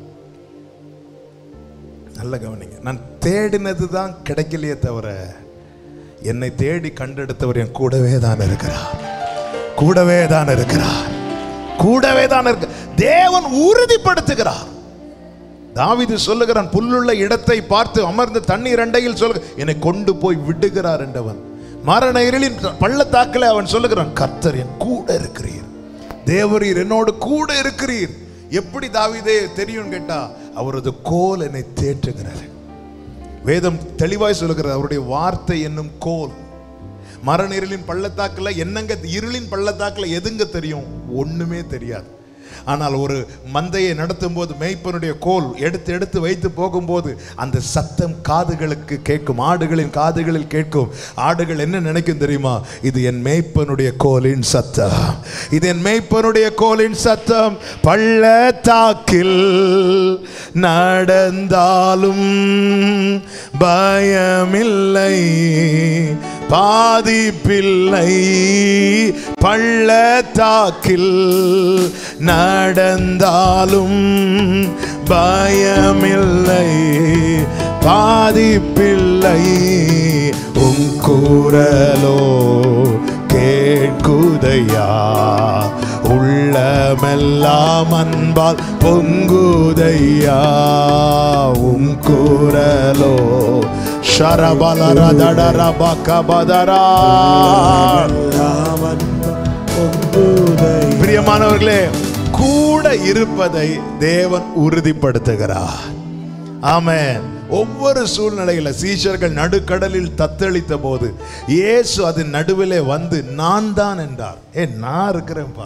[SPEAKER 1] நல்ல கவனிங்க நான் தேடினது தான் கிடைக்கலையே தவிர என்னை தேடி கண்டெடுத்தவர் என் கூடவே தான் இருக்கிறார் கூடவே தான் இருக்கிறார் கூடவே தான் இருக்க தேவன் உறுதிப்படுத்துகிறார் தாவீது சொல்லுகிறான் புல்லுள்ள இடத்தை பார்த்து அமர்ந்து தண்ணீர் அண்டையில் சொல்லுக என்னை கொண்டு போய் விடுகிறார் என்றவன் மரண இருளின் பள்ளத்தாக்கில் அவன் சொல்லுகிறான் கர்த்தர் என் கூட இருக்கிறீர் தேவரீர் என்னோடு கூட இருக்கிறீர் எப்படி தாவீதே தெரியும் கேட்டா அவரது கோல் என்னை தேற்றுகிறது வேதம் தெளிவாய் சொல்லுகிறது அவருடைய வார்த்தை என்னும் கோல் மரண இருளின் பள்ளத்தாக்குல என்னங்க இருளின் பள்ளத்தாக்குல எதுங்க தெரியும் ஒண்ணுமே தெரியாது ஆனால் ஒரு மந்தையை நடத்தும் போது மேய்ப்பனுடைய கோல் எடுத்து எடுத்து வைத்து போகும்போது அந்த சத்தம் காதுகளுக்கு கேட்கும் ஆடுகளின் காதுகளில் கேட்கும் ஆடுகள் என்ன நினைக்கும் தெரியுமா இது என் மேய்ப்பனுடைய கோலின் சத்தம் இது என் மேய்ப்பனுடைய கோலின் சத்தம் பள்ளத்தாக்கில் நடந்தாலும் பயமில்லை பாதிப்பில்லை பள்ளத்தாக்கில் நடந்தாலும் பயமில்லை பாதிப்பில்லை உன் கூறலோ கேட்குதையா உள்ளமெல்லாம் அன்பால் பொங்குதையா உம் கூறலோ ஷரபலரதடரபகபதரா பிரியமானவர்களே கூட இருப்பதை தேவன் உறுதிப்படுத்துகிறார் ஆமென் ஒவ்வொரு சூழ்நிலையில சீஷர்கள் நடுக்கடலில் தத்தளித்த போது இயேசு அதன் நடுவிலே வந்து நான் தான் என்றார் ஏ நான் இருக்கிறேன்ப்பா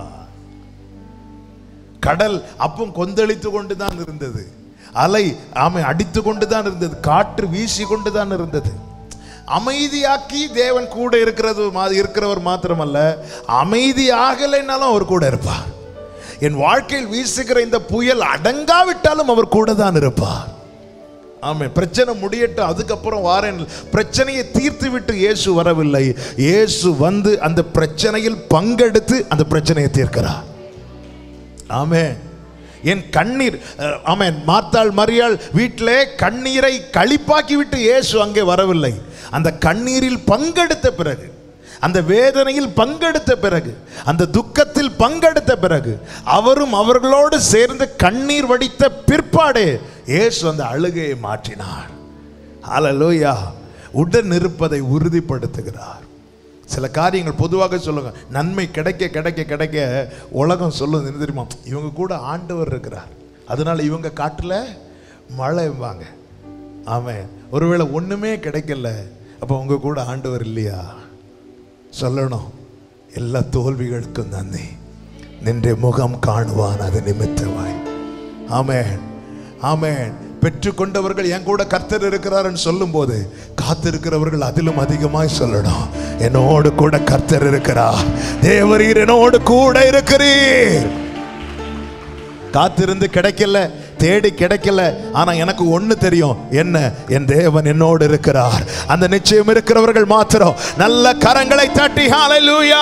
[SPEAKER 1] கடல் அப்பம் கொந்தளித்து கொண்டு தான் இருந்தது அலை ஆமை அடித்து கொண்டு தான் இருந்தது காற்று வீசி கொண்டு தான் இருந்தது அமைதியாக்கி தேவன் கூட இருக்கிறது மா- இருக்கிறவர் மாத்திரமல்ல அமைதியாகலைன்னாலும் அவர் கூட இருப்பார் என் வாழ்க்கையில் வீசுகிற இந்த புயல் அடங்காவிட்டாலும் அவர் கூட தான் இருப்பார் ஆமென் பிரச்சனை முடியட்டும் அதுக்கப்புறம் வாரேன் பிரச்சனையை தீர்த்து விட்டு இயேசு வரவில்லை இயேசு வந்து அந்த பிரச்சனையில் பங்கெடுத்து அந்த பிரச்சனையை தீர்க்கிறார் ஆமென் என் கண்ணீர் அஹ், ஆமென் மாத்தாள் மரியாள் வீட்டிலே கண்ணீரை களிப்பாக்கி விட்டு இயேசு அங்கே வரவில்லை அந்த கண்ணீரில் பங்கெடுத்த பிறகு அந்த வேதனையில் பங்கெடுத்த பிறகு அந்த துக்கத்தில் பங்கெடுத்த பிறகு அவரும் அவர்களோடு சேர்ந்து கண்ணீர் வடித்த பிற்பாடே இயேசு அந்த அழுகையை மாற்றினார் ஹalleluya உடன் இருப்பதை உறுதிப்படுத்துகிறார் சில காரியங்கள் பொதுவாக சொல்லுங்க நன்மை கிடைக்க கிடைக்க கிடைக்க உலகம் சொல்லுது என்ன தெரியுமா இவங்க கூட ஆண்டவர் இருக்கிறார் அதனால இவங்க காட்டுல மழைவாங்க ஆமென் ஒருவேளை ஒண்ணுமே கிடைக்கல அப்போ உங்க கூட ஆண்டவர் இல்லையா சொல்லணும் எல்லா தோல்விகளுக்கும் நன்றி நின்ற முகம் காணுவான் அது நிமித்தமாய் ஆமென் ஆமென் பெற்றுக்கொண்டவர்கள் என் கூட கர்த்தர் இருக்கிறார்னு சொல்லும்போது காத்திருக்கிறவர்கள் அதிலும் அதிகமாய் சொல்லணும் என்னோடு கூட கர்த்தர் இருக்கிறார் தேவரீர் என்னோடு கூட இருக்கிறீர் காத்திருந்து கிடைக்கல தேடி கிடைக்கல ஆனா எனக்கு ஒண்ணு தெரியும் என்ன என் தேவன் என்னோடு இருக்கிறார் அந்த நிச்சயம் இருக்கிறவர்கள் மாத்திரம் நல்ல கரங்களை தட்டி ஹalleluya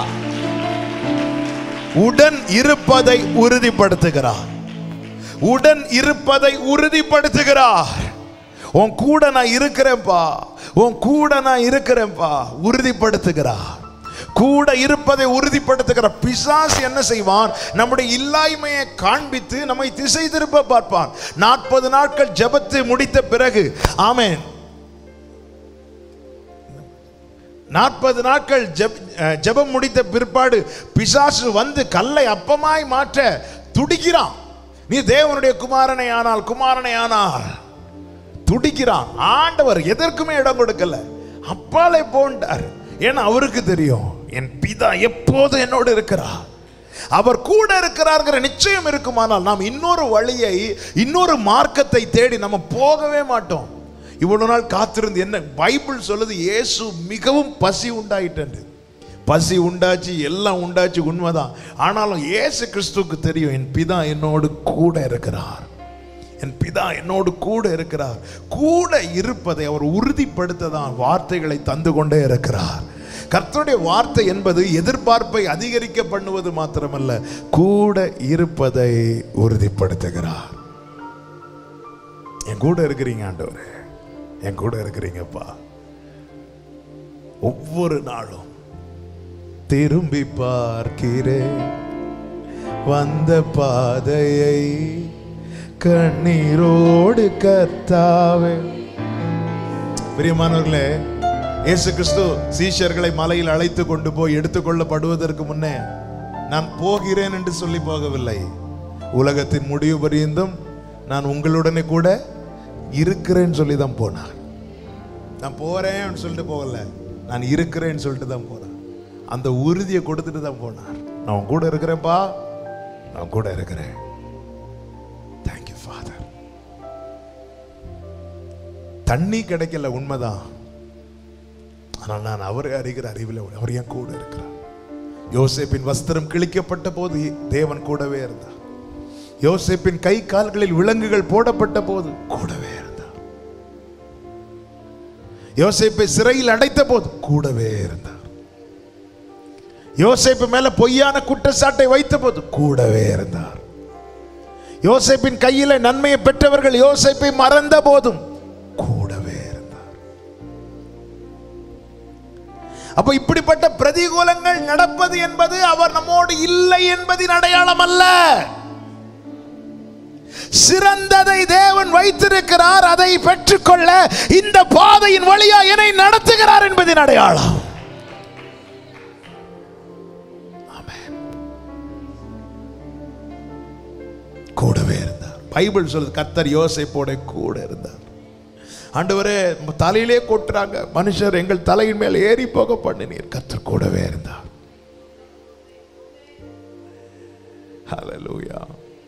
[SPEAKER 1] உடன் இருப்பதை உறுதிப்படுத்துகிறார் உடன் இருப்பதை உறுதிப்படுத்துகிறார் உன் கூட நான் இருக்கிறேன்ப்பா உன் கூட நான் இருக்கிறேன்ப்பா உறுதிப்படுத்துகிறார் கூட இருப்பதை உறுதிப்படுத்துகிற பிசாசு என்ன செய்வான் நம்முடைய இல்லாய்மையை காண்பித்து நம்மை திசை திருப்ப பார்ப்பான் நாற்பது நாட்கள் ஜெபத்தை முடித்த பிறகு ஆமென் நாற்பது நாட்கள் ஜெப் அஹ், ஜெபம் முடித்த பிற்பாடு பிசாசு வந்து கல்லை அப்பமாய் மாற்ற துடிக்கிறான் நீ தேவனுடைய குமாரனை ஆனால் குமாரனை ஆனால் துடிக்கிறான் ஆண்டவர் எதற்குமே இடம் கொடுக்கல அப்பாலே போன்றார் ஏன்னா அவருக்கு தெரியும் என் பிதா எப்போதும் என்னோடு இருக்கிறார் அவர் கூட இருக்கிறார்ங்கிற நிச்சயம் இருக்குமானால் நாம் இன்னொரு வழியை இன்னொரு மார்க்கத்தை தேடி நம்ம போகவே மாட்டோம் இவ்வளவு நாள் காத்திருந்து என்ன பைபிள் சொல்லுது இயேசு மிகவும் பசி உண்டாயிட்டு பசி உண்டாச்சு எல்லாம் உண்டாச்சு உண்மைதான் ஆனாலும் இயேசு கிறிஸ்துவுக்கு தெரியும் என் பிதா என்னோடு கூட இருக்கிறார் என் பிதா என்னோடு கூட இருக்கிறார் கூட இருப்பதை அவர் உறுதிப்படுத்த தான் வார்த்தைகளை தந்து கொண்டே இருக்கிறார் கர்த்தருடைய வார்த்தை என்பது எதிர்பார்ப்பை அதிகரிக்க பண்ணுவது மாத்திரமல்ல கூட இருப்பதை உறுதிப்படுத்துகிறார் என் கூட இருக்கிறீங்க ஆண்டவரே என் கூட இருக்கிறீங்கப்பா ஒவ்வொரு நாளும் திரும்பி பார்க்கிறேன் வந்த பாதையை கண்ணீரோடு கர்த்தாவே பிரியமானவர்களே இயேசு கிறிஸ்து சீஷர்களை மலையில் அழைத்து கொண்டு போய் எடுத்துக்கொள்ளப்படுவதற்கு முன்னே நான் போகிறேன் என்று சொல்லி போகவில்லை உலகத்தின் முடிவு பரியந்தும் நான் உங்களுடனே கூட இருக்கிறேன்னு சொல்லி தான் போனார் நான் போறேன்னு சொல்லிட்டு போகல நான் இருக்கிறேன்னு சொல்லிட்டு தான் போனேன் அந்த உறுதியை கொடுத்துட்டு தான் போனார் நான் உன் கூட இருக்கிறேன்ப்பா நான் கூட இருக்கிறேன் தேங்க்யூ ஃபாதர் தண்ணி கிடைக்கல உண்மைதான் ஆனால் நான் அவரை அறிகிற அறிவில் அவர் என் கூட இருக்கிறார் யோசேப்பின் வஸ்திரம் கிழிக்கப்பட்ட போது தேவன் கூடவே இருந்தார் யோசேப்பின் கை கால்களில் விலங்குகள் போடப்பட்ட போது கூடவே இருந்தார் யோசேப்பை சிறையில் அடைத்த போது கூடவே இருந்தார் யோசேப்பு மேல பொய்யான குற்றச்சாட்டை வைத்த போது கூடவே இருந்தார் யோசேப்பின் கையில நன்மையை பெற்றவர்கள் யோசேப்பை மறந்த போதும் கூடவே இருந்தார் அப்ப இப்படிப்பட்ட பிரதிகூலங்கள் நடப்பது என்பது அவர் நம்மோடு இல்லை என்பதின் அடையாளம் அல்ல சிறந்ததை தேவன் வைத்திருக்கிறார் அதை பெற்றுக்கொள்ள இந்த பாதையின் வழியா என்னை நடத்துகிறார் என்பதின் அடையாளம் ஆமென். கூடவே இருந்தார் பைபிள் சொல்லுது கத்தர் யோசேப்போட கூட இருந்தார் ஆண்டவரே தலையிலே கொட்டுறாங்க மனுஷர் எங்கள் தலையின் மேல் ஏறி போக பண்ணினீர் கத்தர் கூடவே இருந்தார் ஹalleluya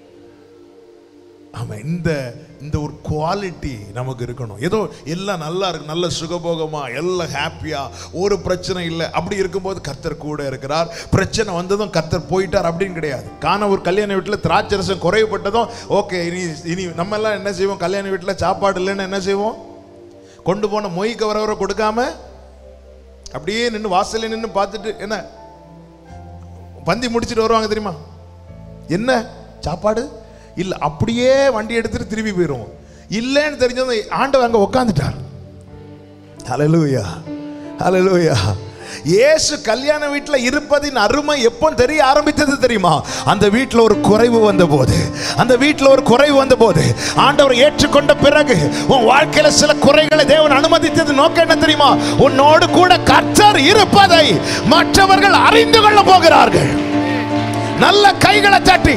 [SPEAKER 1] ஆமா இந்த இந்த ஒரு குவாலிட்டி நமக்கு இருக்கணும் ஏதோ எல்லாம் நல்லா இருக்கு நல்ல சுகபோகமா எல்லாம் ஹாப்பியா ஒரு பிரச்சனை இல்லை அப்படி இருக்கும்போது கர்த்தர் கூட இருக்கிறார் பிரச்சனை வந்ததும் கர்த்தர் போயிட்டார் அப்படின்னு கிடையாது காண ஒரு கல்யாண வீட்டில் திராட்சரசம் குறைவுபட்டதும் ஓகே இனி இனி நம்ம எல்லாம் என்ன செய்வோம் கல்யாண வீட்டில் சாப்பாடு இல்லைன்னு என்ன செய்வோம் கொண்டு போன மொய் கவரவரை கொடுக்காம அப்படியே நின்று வாசல்ல நின்று பார்த்துட்டு என்ன பந்தி முடிச்சிட்டு வருவாங்க தெரியுமா என்ன சாப்பாடு இல்ல அப்படியே வண்டி எடுத்துட்டு திரும்பி போயிடுவோம் இல்லைன்னு தெரிஞ்சதும் ஆண்டவர் அங்க உட்காந்துட்டார் ஹalleluya ஹalleluya இயேசு கல்யாண வீட்டில் இருப்பதின் அருமை எப்போ தெரிய ஆரம்பித்தது தெரியுமா அந்த வீட்டில் ஒரு குறைவு வந்த போது அந்த வீட்டில் ஒரு குறைவு வந்த போது ஆண்டவர் ஏற்றுக்கொண்ட பிறகு உன் வாழ்க்கையில சில குறைகளை தேவன் அனுமதித்தது நோக்கம் என்ன தெரியுமா உன்னோடு கூட கர்த்தர் இருப்பதை மற்றவர்கள் அறிந்து கொள்ள போகிறார்கள் நல்ல கைகளை தட்டி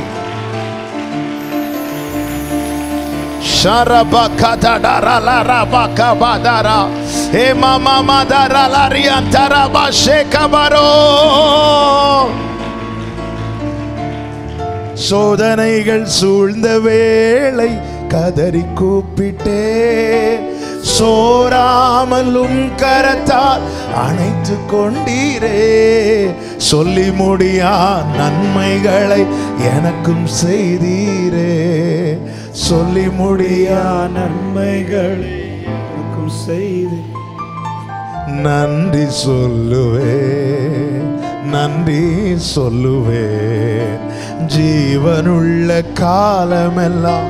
[SPEAKER 1] Sharabakadadaralarabakabadara. Emamamadaralariyantarabasekabaro. சோதனைகள் சூழ்ந்த வேளை கதறி கூப்பிட்டே சோராமலும் கரத்தால் அணைத்து கொண்டீரே சொல்லி முடியா நன்மைகளை எனக்கும் செய்தீரே சொல்லி முடியா
[SPEAKER 3] நன்மைகளை எனக்கும் செய்து
[SPEAKER 1] நன்றி சொல்லுவேன் நன்றி சொல்லுவேன் ஜீவனுள்ள காலமெல்லாம்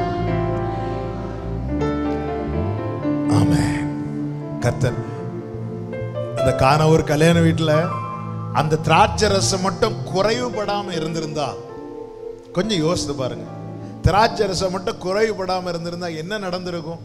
[SPEAKER 1] ஆமென் கர்த்தர் அந்த காண ஒரு கல்யாண வீட்டில் அந்த திராட்சை ரசம் மட்டும் குறைவுபடாம இருந்திருந்தா கொஞ்சம் யோசித்து பாருங்க திராட்சை ரசம் மட்டும் குறைவுபடாம இருந்திருந்தா என்ன நடந்திருக்கும்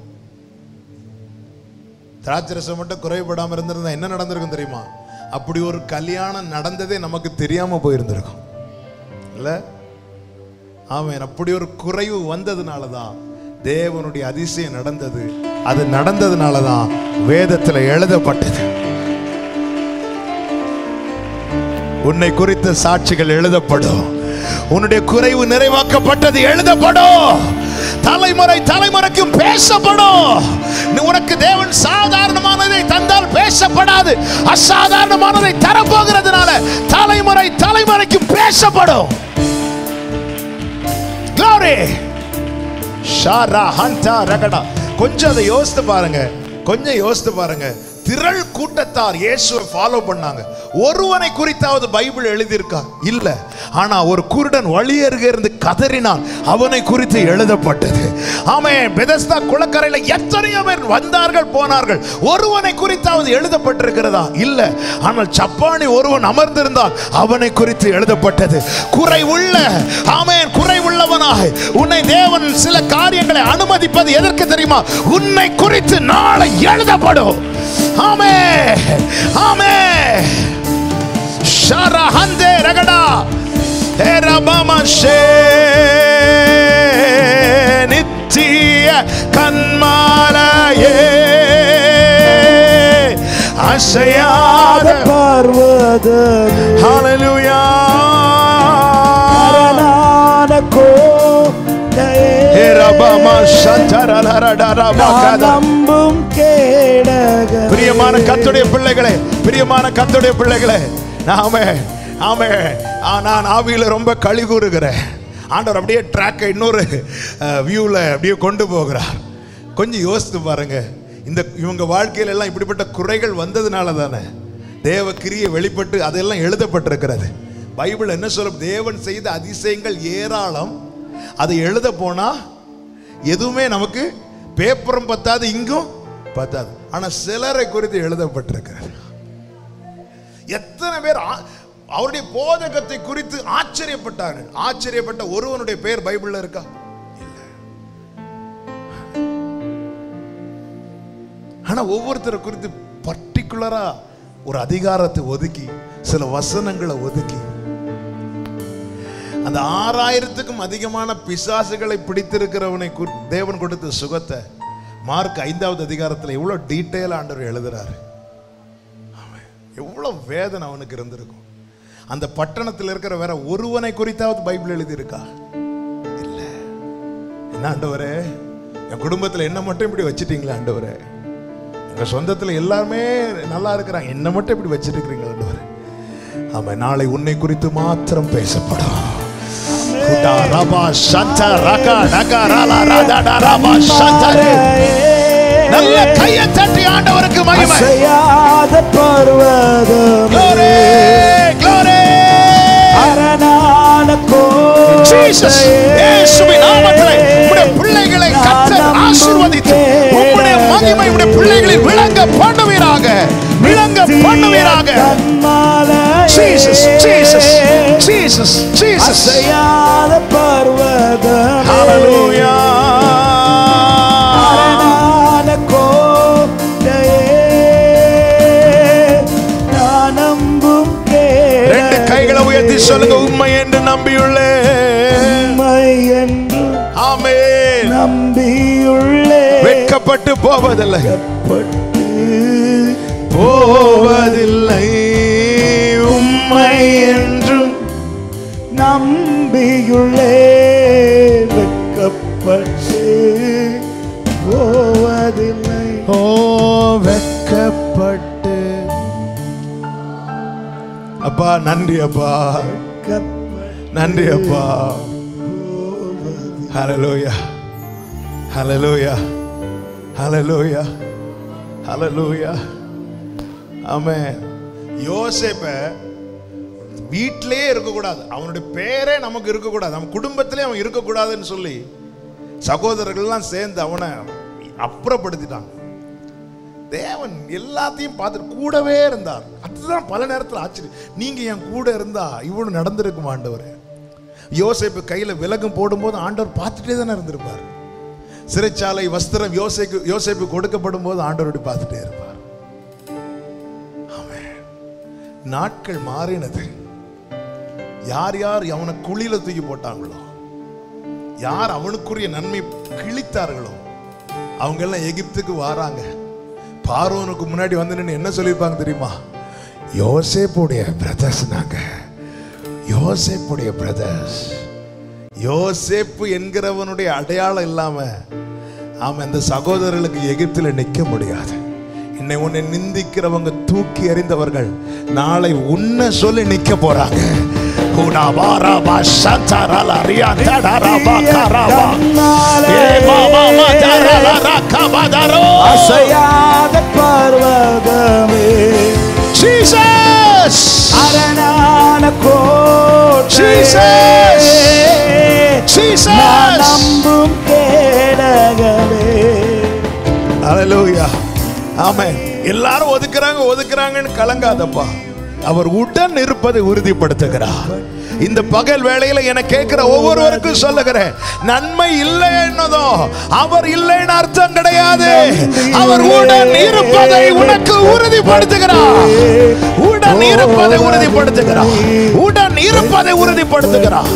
[SPEAKER 1] திராட்சை ரசம் மட்டும் குறைவுபடாம இருந்திருந்தா என்ன நடந்திருக்கும் தெரியுமா அப்படி ஒரு கல்யாணம் நடந்ததே நமக்கு தெரியாம போயிருந்திருக்கும் இல்ல ஆமென் அப்படி ஒரு குறைவு வந்ததுனால தான் தேவனுடைய அதிசயம் நடந்தது அது நடந்ததுனால தான் வேதத்தில் எழுதப்பட்டது உன்னை குறித்த சாட்சிகள் எழுதப்படும் உன்னுடைய குறைவு நிறைவாக்கப்பட்டது எழுதப்படும் தலைமுறை தலைமுறைக்கும் பேசப்படும் நீ உனக்கு தேவன் சாதாரணமானதை தந்தால் பேசப்படாது அசாதாரணமானதை தரப்போகிறதுனால தலைமுறை தலைமுறைக்கும் பேசப்படும் Glory! ஷாரா ஹந்தா ரகடா கொஞ்சம் அதை யோசித்து பாருங்க கொஞ்சம் யோசித்து பாருங்க திரள் கூட்டத்தார் இயேசுவை ஃபாலோ பண்ணாங்க ஒருவனை குறித்தாவது பைபிள் எழுதியிருக்கா இல்ல ஆனா ஒரு குருடன் வழியருக இருந்து கதறினான் அவனை குறித்து எழுதப்பட்டது ஆமே பெதஸ்தா குளக்கரையில எத்தனையோ பேர் வந்தார்கள் போனார்கள் ஒருவனை குறித்தாவது எழுதப்பட்டிருக்கிறதா இல்ல ஆனால் சப்பானி ஒருவன் அமர்ந்திருந்தான் அவனை குறித்து எழுதப்பட்டது குறைவுள்ள ஆமென் குறைவுள்ளவனாய் உன்னை தேவன் சில காரியங்களை அனுமதிப்பது எதற்கு தெரியுமா உன்னை குறித்து நாளை எழுதப்படும் ஆமே ஆமே ஷரஹந்தே ரகடா ஏரபமஷே நித்திய கண்மாலையே அசையாத
[SPEAKER 3] பார்வதமே
[SPEAKER 1] ஹalleluya
[SPEAKER 3] அரணான
[SPEAKER 1] ரபமா சந்தரலரடரபா
[SPEAKER 3] நான்
[SPEAKER 1] கதா.
[SPEAKER 3] நம்பும் கேடக
[SPEAKER 1] பிரியமான கத்துடைய பிள்ளைகளே பிரியமான கத்துடைய பிள்ளைகளே ஆமே ஆமே ஆ, நான் ஆவியில ரொம்ப களி கூறுகிறேன் ஆண்டவர் அப்படியே ட்ராக்கை இன்னொரு வியூவில் அப்படியே கொண்டு போகிறார் கொஞ்சம் யோசித்து பாருங்க இந்த இவங்க வாழ்க்கையில எல்லாம் இப்படிப்பட்ட குறைகள் வந்ததுனால தானே தேவ கிரியை வெளிப்பட்டு அதெல்லாம் எழுதப்பட்டிருக்கிறது பைபிள் என்ன சொல்லும் தேவன் செய்த அதிசயங்கள் ஏராளம் அதை எழுத போனா எதுவுமே நமக்கு பேப்பரும் பத்தாது இங்கும் பத்தாது ஆனா சிலரை குறித்து எழுதப்பட்டிருக்கிறது எத்தனை பேர் ஆ- அவருடைய போதகத்தை குறித்து ஆச்சரியப்பட்டார்கள் ஆச்சரியப்பட்ட ஒருவனுடைய பெயர் பைபிள்ல இருக்கா இல்ல ஆனா ஒவ்வொருத்தரை குறித்து பர்டிகுலரா ஒரு அதிகாரத்தை ஒதுக்கி சில வசனங்களை ஒதுக்கி அந்த ஆறாயிரத்துக்கும் அதிகமான பிசாசுகளை பிடித்திருக்கிறவனை குறி- தேவன் கொடுத்த சுகத்தை மார்க் ஐந்தாவது அதிகாரத்தில் எவ்வளவு டீட்டெயில் ஆண்டவர் எழுதுறாரு ஆமென். எவ்வளவு வேதனை அவனுக்கு இருந்திருக்கும் அந்த பட்டணத்தில் இருக்கிற வேற ஒருவனை குறித்தாவது பைபிள் எழுதியிருக்கா இல்ல என்ன ஆண்டவரே என் குடும்பத்தில் என்ன மட்டும் இப்படி வச்சிட்டீங்களா ஆண்டவரே எங்க சொந்தத்துல எல்லாருமே நல்லா இருக்கிறாங்க என்ன மட்டும் இப்படி வச்சிருக்கிறீங்க ஆண்டவரே ஆமா நாளை உன்னை குறித்து மாத்திரம் பேசப்படும் குடா ரபா சந்த ரகா டகா ரலா ரதா டா ரபா சந்தரே. நல்ல கையை தட்டி ஆண்டவருக்கு மகிமை
[SPEAKER 3] அசையாத பர்வதம்
[SPEAKER 1] Glory, glory.
[SPEAKER 3] அரணான
[SPEAKER 1] Jesus, இயேசுவின் நாமத்திலே உம்முடைய பிள்ளைகளை கர்த்தர் ஆசீர்வதித்து உம்முடைய மகிமை உம்முடைய பிள்ளைகளில் விளங்க பண்ணுவீராக விளங்க பண்ணுவீராக Jesus, Jesus, Jesus, Jesus.
[SPEAKER 3] அசையாத பர்வதம்
[SPEAKER 1] Hallelujah.
[SPEAKER 3] அரணான கோட்டையே நான் நம்பும்
[SPEAKER 1] ரெண்டு கைகளை உயர்த்தி சொல்லுங்க உண்மை என்று நம்பியுள்ளேன்
[SPEAKER 3] உண்மை என்று
[SPEAKER 1] ஆமென்
[SPEAKER 3] நம்பியுள்ளே
[SPEAKER 1] வெட்கப்பட்டு போவதில்லை
[SPEAKER 3] பட்டு
[SPEAKER 1] போவதில்லை உண்மை என்றும்
[SPEAKER 3] நம்பியுள்ளே வெட்கப்பட்டு போவதில்லை
[SPEAKER 1] ஓ வெட்கப்பட்டு அப்பா நன்றி அப்பா
[SPEAKER 3] வெட்கப்பட்டு
[SPEAKER 1] நன்றி அப்பா ஹalleluya ஹalleluya ஹalleluya ஹalleluya ஆமென் யோசேப்பை வீட்டிலே இருக்கக்கூடாது அவனுடைய பேரே நமக்கு இருக்கக்கூடாது நம்ம குடும்பத்திலே அவன் இருக்கக்கூடாதுன்னு சொல்லி சகோதரர்கள்லாம் சேர்ந்து அவனை அப்புறப்படுத்திட்டாங்க தேவன் எல்லாத்தையும் பார்த்துட்டு கூடவே இருந்தார் அதுதான் பல நேரத்தில் ஆச்சரியம் நீங்க என் கூட இருந்தா இவ்வளவு நடந்திருக்கும் ஆண்டவரே யோசேப்பு கையில விலகும் போடும்போது ஆண்டவர் பார்த்துட்டே தானே இருந்திருப்பார் சிறைச்சாலை வஸ்திரம் யோசேக்கு யோசேப்பு கொடுக்கப்படும் போது ஆண்டவரோடு பார்த்துட்டே இருப்பார் ஆமென். நாட்கள் மாறினது யார் யார் அவனை குழியில தூக்கி போட்டாங்களோ யார் அவனுக்குரிய நன்மை கிழித்தார்களோ அவங்க எல்லாம் எகிப்துக்கு வாராங்க பார்வோனுக்கு முன்னாடி வந்து நின்னு என்ன சொல்லியிருப்பாங்க தெரியுமா யோசேப்புடைய பிரதர்ஸ் நாங்க யோசேப்புடைய பிரதர்ஸ் யோசேப்பு என்கிறவனுடைய அடையாளம் இல்லாம அவன் அந்த சகோதரர்களுக்கு எகிப்தில் நிற்க முடியாது இன்னை உன்னை நிந்திக்கிறவங்க தூக்கி எறிந்தவர்கள் நாளை உன்னை சொல்லி நிக்க போறாங்க குடாபாராபா சந்தரலா ரியாந்தடரபா கரபா. ஏ மாமா மதரலா ரகபதரோ.
[SPEAKER 3] அசையாத பர்வதமே
[SPEAKER 1] Jesus!
[SPEAKER 3] அரணான கோட்டை
[SPEAKER 1] Jesus! Jesus!
[SPEAKER 3] நான் நம்பும் கேடகமே
[SPEAKER 1] Hallelujah. ஆமென் எல்லாரும் ஒதுக்குறாங்க ஒதுக்குறாங்கன்னு கலங்காதப்பா அவர் உடன் இருப்பதை உறுதிப்படுத்துகிறார் இந்த பகல் வேளையில என கேட்கிற ஒவ்வொருவருக்கும் சொல்லுகிறேன் நன்மை இல்லை என்னதும் அவர் இல்லைன்னு அர்த்தம் கிடையாது அவர் உடன் இருப்பதை உனக்கு உறுதிப்படுத்துகிறார் உடன் இருப்பதை உறுதிப்படுத்துகிறார் உடன் இருப்பதை உறுதிப்படுத்துகிறார்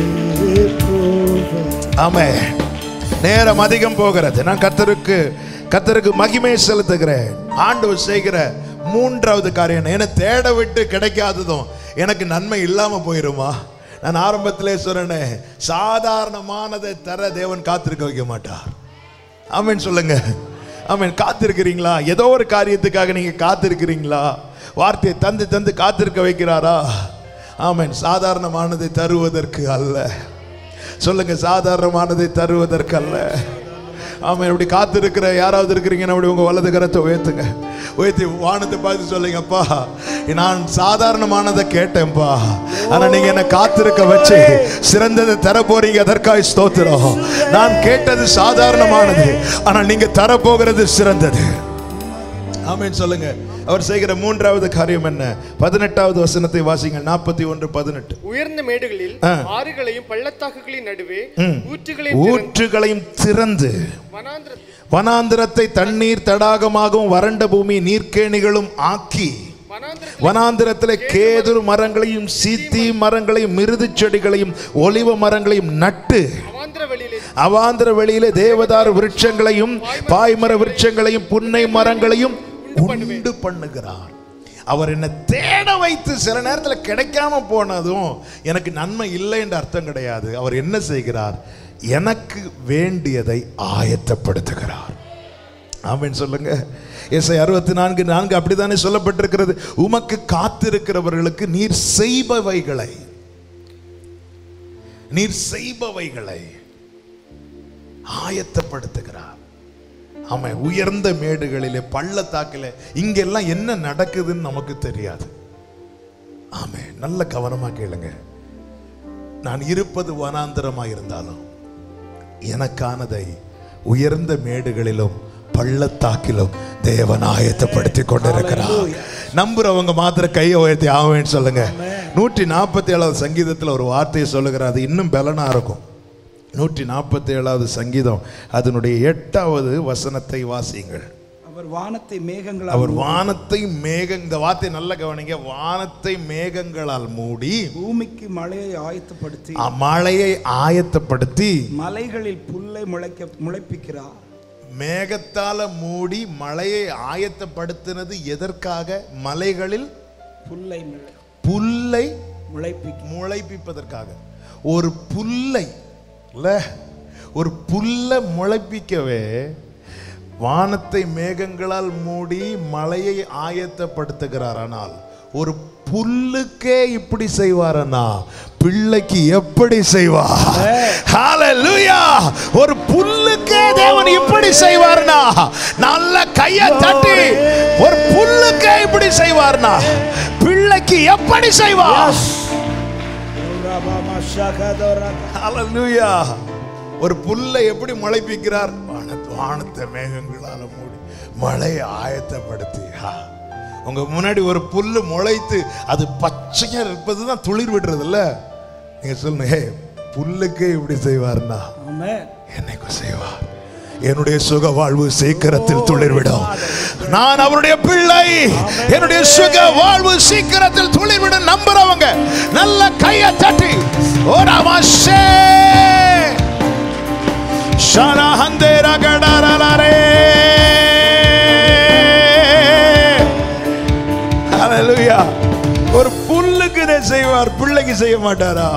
[SPEAKER 1] ஆமே நேரம் அதிகம் போகிறது நான் கத்தருக்கு கத்தருக்கு மகிமை செலுத்துகிறேன் ஆண்டவர் செய்கிற மூன்றாவது காரியம் என்ன தேட விட்டு கிடைக்காததும் எனக்கு நன்மை இல்லாம போயிருமா நான் ஆரம்பத்திலே சொன்னேனே சாதாரணமானதை தர தேவன் காத்திருக்க வைக்க மாட்டார் ஆமென் சொல்லுங்க ஆமென் காத்திருக்கிறீங்களா ஏதோ ஒரு காரியத்துக்காக நீங்க காத்திருக்கிறீங்களா வார்த்தையை தந்து தந்து காத்திருக்க வைக்கிறாரா ஆமென் சாதாரணமானதை தருவதற்கு அல்ல சொல்லுங்க சாதாரணமானதை தருவதற்கு அல்ல ஆமாம் இப்படி காத்திருக்கிற யாராவது இருக்கிறீங்கன்னா அப்படி உங்க வலது கரத்தை உயர்த்துங்க உயர்த்தி வானத்தை பார்த்து சொல்லுங்க அப்பா நான் சாதாரணமானதை கேட்டேன்ப்பா ஆனா நீங்க என்ன காத்திருக்க வச்சு சிறந்ததை தர போறீங்க அதற்காக ஸ்தோத்திரம் நான் கேட்டது சாதாரணமானது ஆனா நீங்க தர போகிறது சிறந்தது ஆமென் சொல்லுங்க அவர் செய்கிற மூன்றாவது காரியம் என்ன பதினெட்டாவது வசனத்தை வாசிங்க நாற்பத்தி ஒன்று பதினெட்டு
[SPEAKER 2] உயர்ந்த மேடுகளில்
[SPEAKER 1] ஆ.
[SPEAKER 2] ஆறுகளையும் பள்ளத்தாக்குகளின் நடுவே ஊற்றுகளையும் திறந்து
[SPEAKER 1] ஊற்றுகளையும் திறந்து
[SPEAKER 2] வனாந்திரத்தில்
[SPEAKER 1] வனாந்திரத்தை தண்ணீர் தடாகமாகவும் வறண்ட பூமி நீர்க்கேணிகளும் ஆக்கி
[SPEAKER 2] வனாந்திரத்தில்
[SPEAKER 1] வனாந்திரத்திலே கேதுரு மரங்களையும் சீத்தி மரங்களையும் மிருது செடிகளையும் ஒலிவ மரங்களையும் நட்டு
[SPEAKER 2] அவாந்திர வெளியிலே
[SPEAKER 1] அவாந்திர வெளியிலே தேவதாரு விருட்சங்களையும் பாய்மர விருட்சங்களையும் புன்னை மரங்களையும் உண்டு பண்ணுகிறார் அவர் என்னை தேட வைத்து சில நேரத்தில் கிடைக்காம போனதும் எனக்கு நன்மை இல்லை என்ற அர்த்தம் கிடையாது அவர் என்ன செய்கிறார் எனக்கு வேண்டியதை ஆயத்தப்படுத்துகிறார் ஆமென் சொல்லுங்க எஸ்ஐ அறுபத்தி நான்கு நான்கு அப்படித்தானே சொல்லப்பட்டிருக்கிறது உமக்கு காத்திருக்கிறவர்களுக்கு நீர் செய்பவைகளை நீர் செய்பவைகளை ஆயத்தப்படுத்துகிறார் ஆமா உயர்ந்த மேடுகளிலே பள்ளத்தாக்கில் இங்கெல்லாம் என்ன நடக்குதுன்னு நமக்கு தெரியாது ஆமே நல்ல கவனமா கேளுங்க நான் இருப்பது வனாந்தரமா இருந்தாலும் எனக்கானதை உயர்ந்த மேடுகளிலும் பள்ளத்தாக்கிலும் தேவன் ஆயத்தப்படுத்தி கொண்டிருக்கிறார் நம்புறவங்க மாத்திர கையை உயர்த்தி ஆவேன்னு சொல்லுங்க நூற்றி நாற்பத்தி ஏழாவது சங்கீதத்தில் ஒரு வார்த்தையை சொல்லுகிறார் அது இன்னும் பலனா இருக்கும் நூற்றி நாற்பத்தி ஏழாவது சங்கீதம் அதனுடைய எட்டாவது வசனத்தை வாசியுங்கள்
[SPEAKER 3] அவர் வானத்தை மேகங்களால்
[SPEAKER 1] அவர் வானத்தை மேக இந்த வார்த்தை நல்ல கவனிங்க வானத்தை மேகங்களால் மூடி
[SPEAKER 3] பூமிக்கு மழையை ஆயத்தப்படுத்தி
[SPEAKER 1] அ- மழையை ஆயத்தப்படுத்தி
[SPEAKER 3] மலைகளில் புல்லை முளைக்க முளைப்பிக்கிறார்
[SPEAKER 1] மேகத்தால மூடி மழையை ஆயத்தப்படுத்தினது எதற்காக மலைகளில்
[SPEAKER 3] புல்லை முளை-
[SPEAKER 1] புல்லை
[SPEAKER 3] முளைப்பிக்க
[SPEAKER 1] முளைப்பிப்பதற்காக ஒரு புல்லை இல்ல ஒரு புல்லை முளைப்பிக்கவே வானத்தை மேகங்களால் மூடி மலையை ஆயத்தப்படுத்துகிறார் ஆனால் ஒரு புல்லுக்கே இப்படி செய்வாரனா பிள்ளைக்கு எப்படி செய்வார் ஹalleluya ஒரு புல்லுக்கே தேவன் இப்படி செய்வார்னா நல்ல கைய தட்டி ஒரு புல்லுக்கே இப்படி செய்வார்னா பிள்ளைக்கு எப்படி செய்வார் ஹalleluya ஒரு புல்லை எப்படி முளைப்பிக்கிறார் வானத் வானத்தை மேகங்களால மூடி மழையை ஆயத்தப்படுத்தி ஹா. உங்க முன்னாடி ஒரு புல்லு முளைத்து அது பச்சையா இருப்பது தான் துளிர் விடுறது இல்ல நீங்க சொல்லுங்க ஹே புல்லுக்கே இப்படி செய்வார்னா
[SPEAKER 3] ஆமென்
[SPEAKER 1] என்னைக்கும் செய்வார் என்னுடைய சுக வாழ்வு சீக்கிரத்தில் துளிர்விடும் நான் அவருடைய பிள்ளை என்னுடைய சுக வாழ்வு சீக்கிரத்தில் துளிர்விடும் நம்புறவங்க நல்ல கைய தட்டி ஓராமாஷே ஷரஹந்தே ரகடரலரே ஹalleluya ஒரு புல்லுக்கு இதை செய்வார் பிள்ளைக்கு செய்ய மாட்டாரா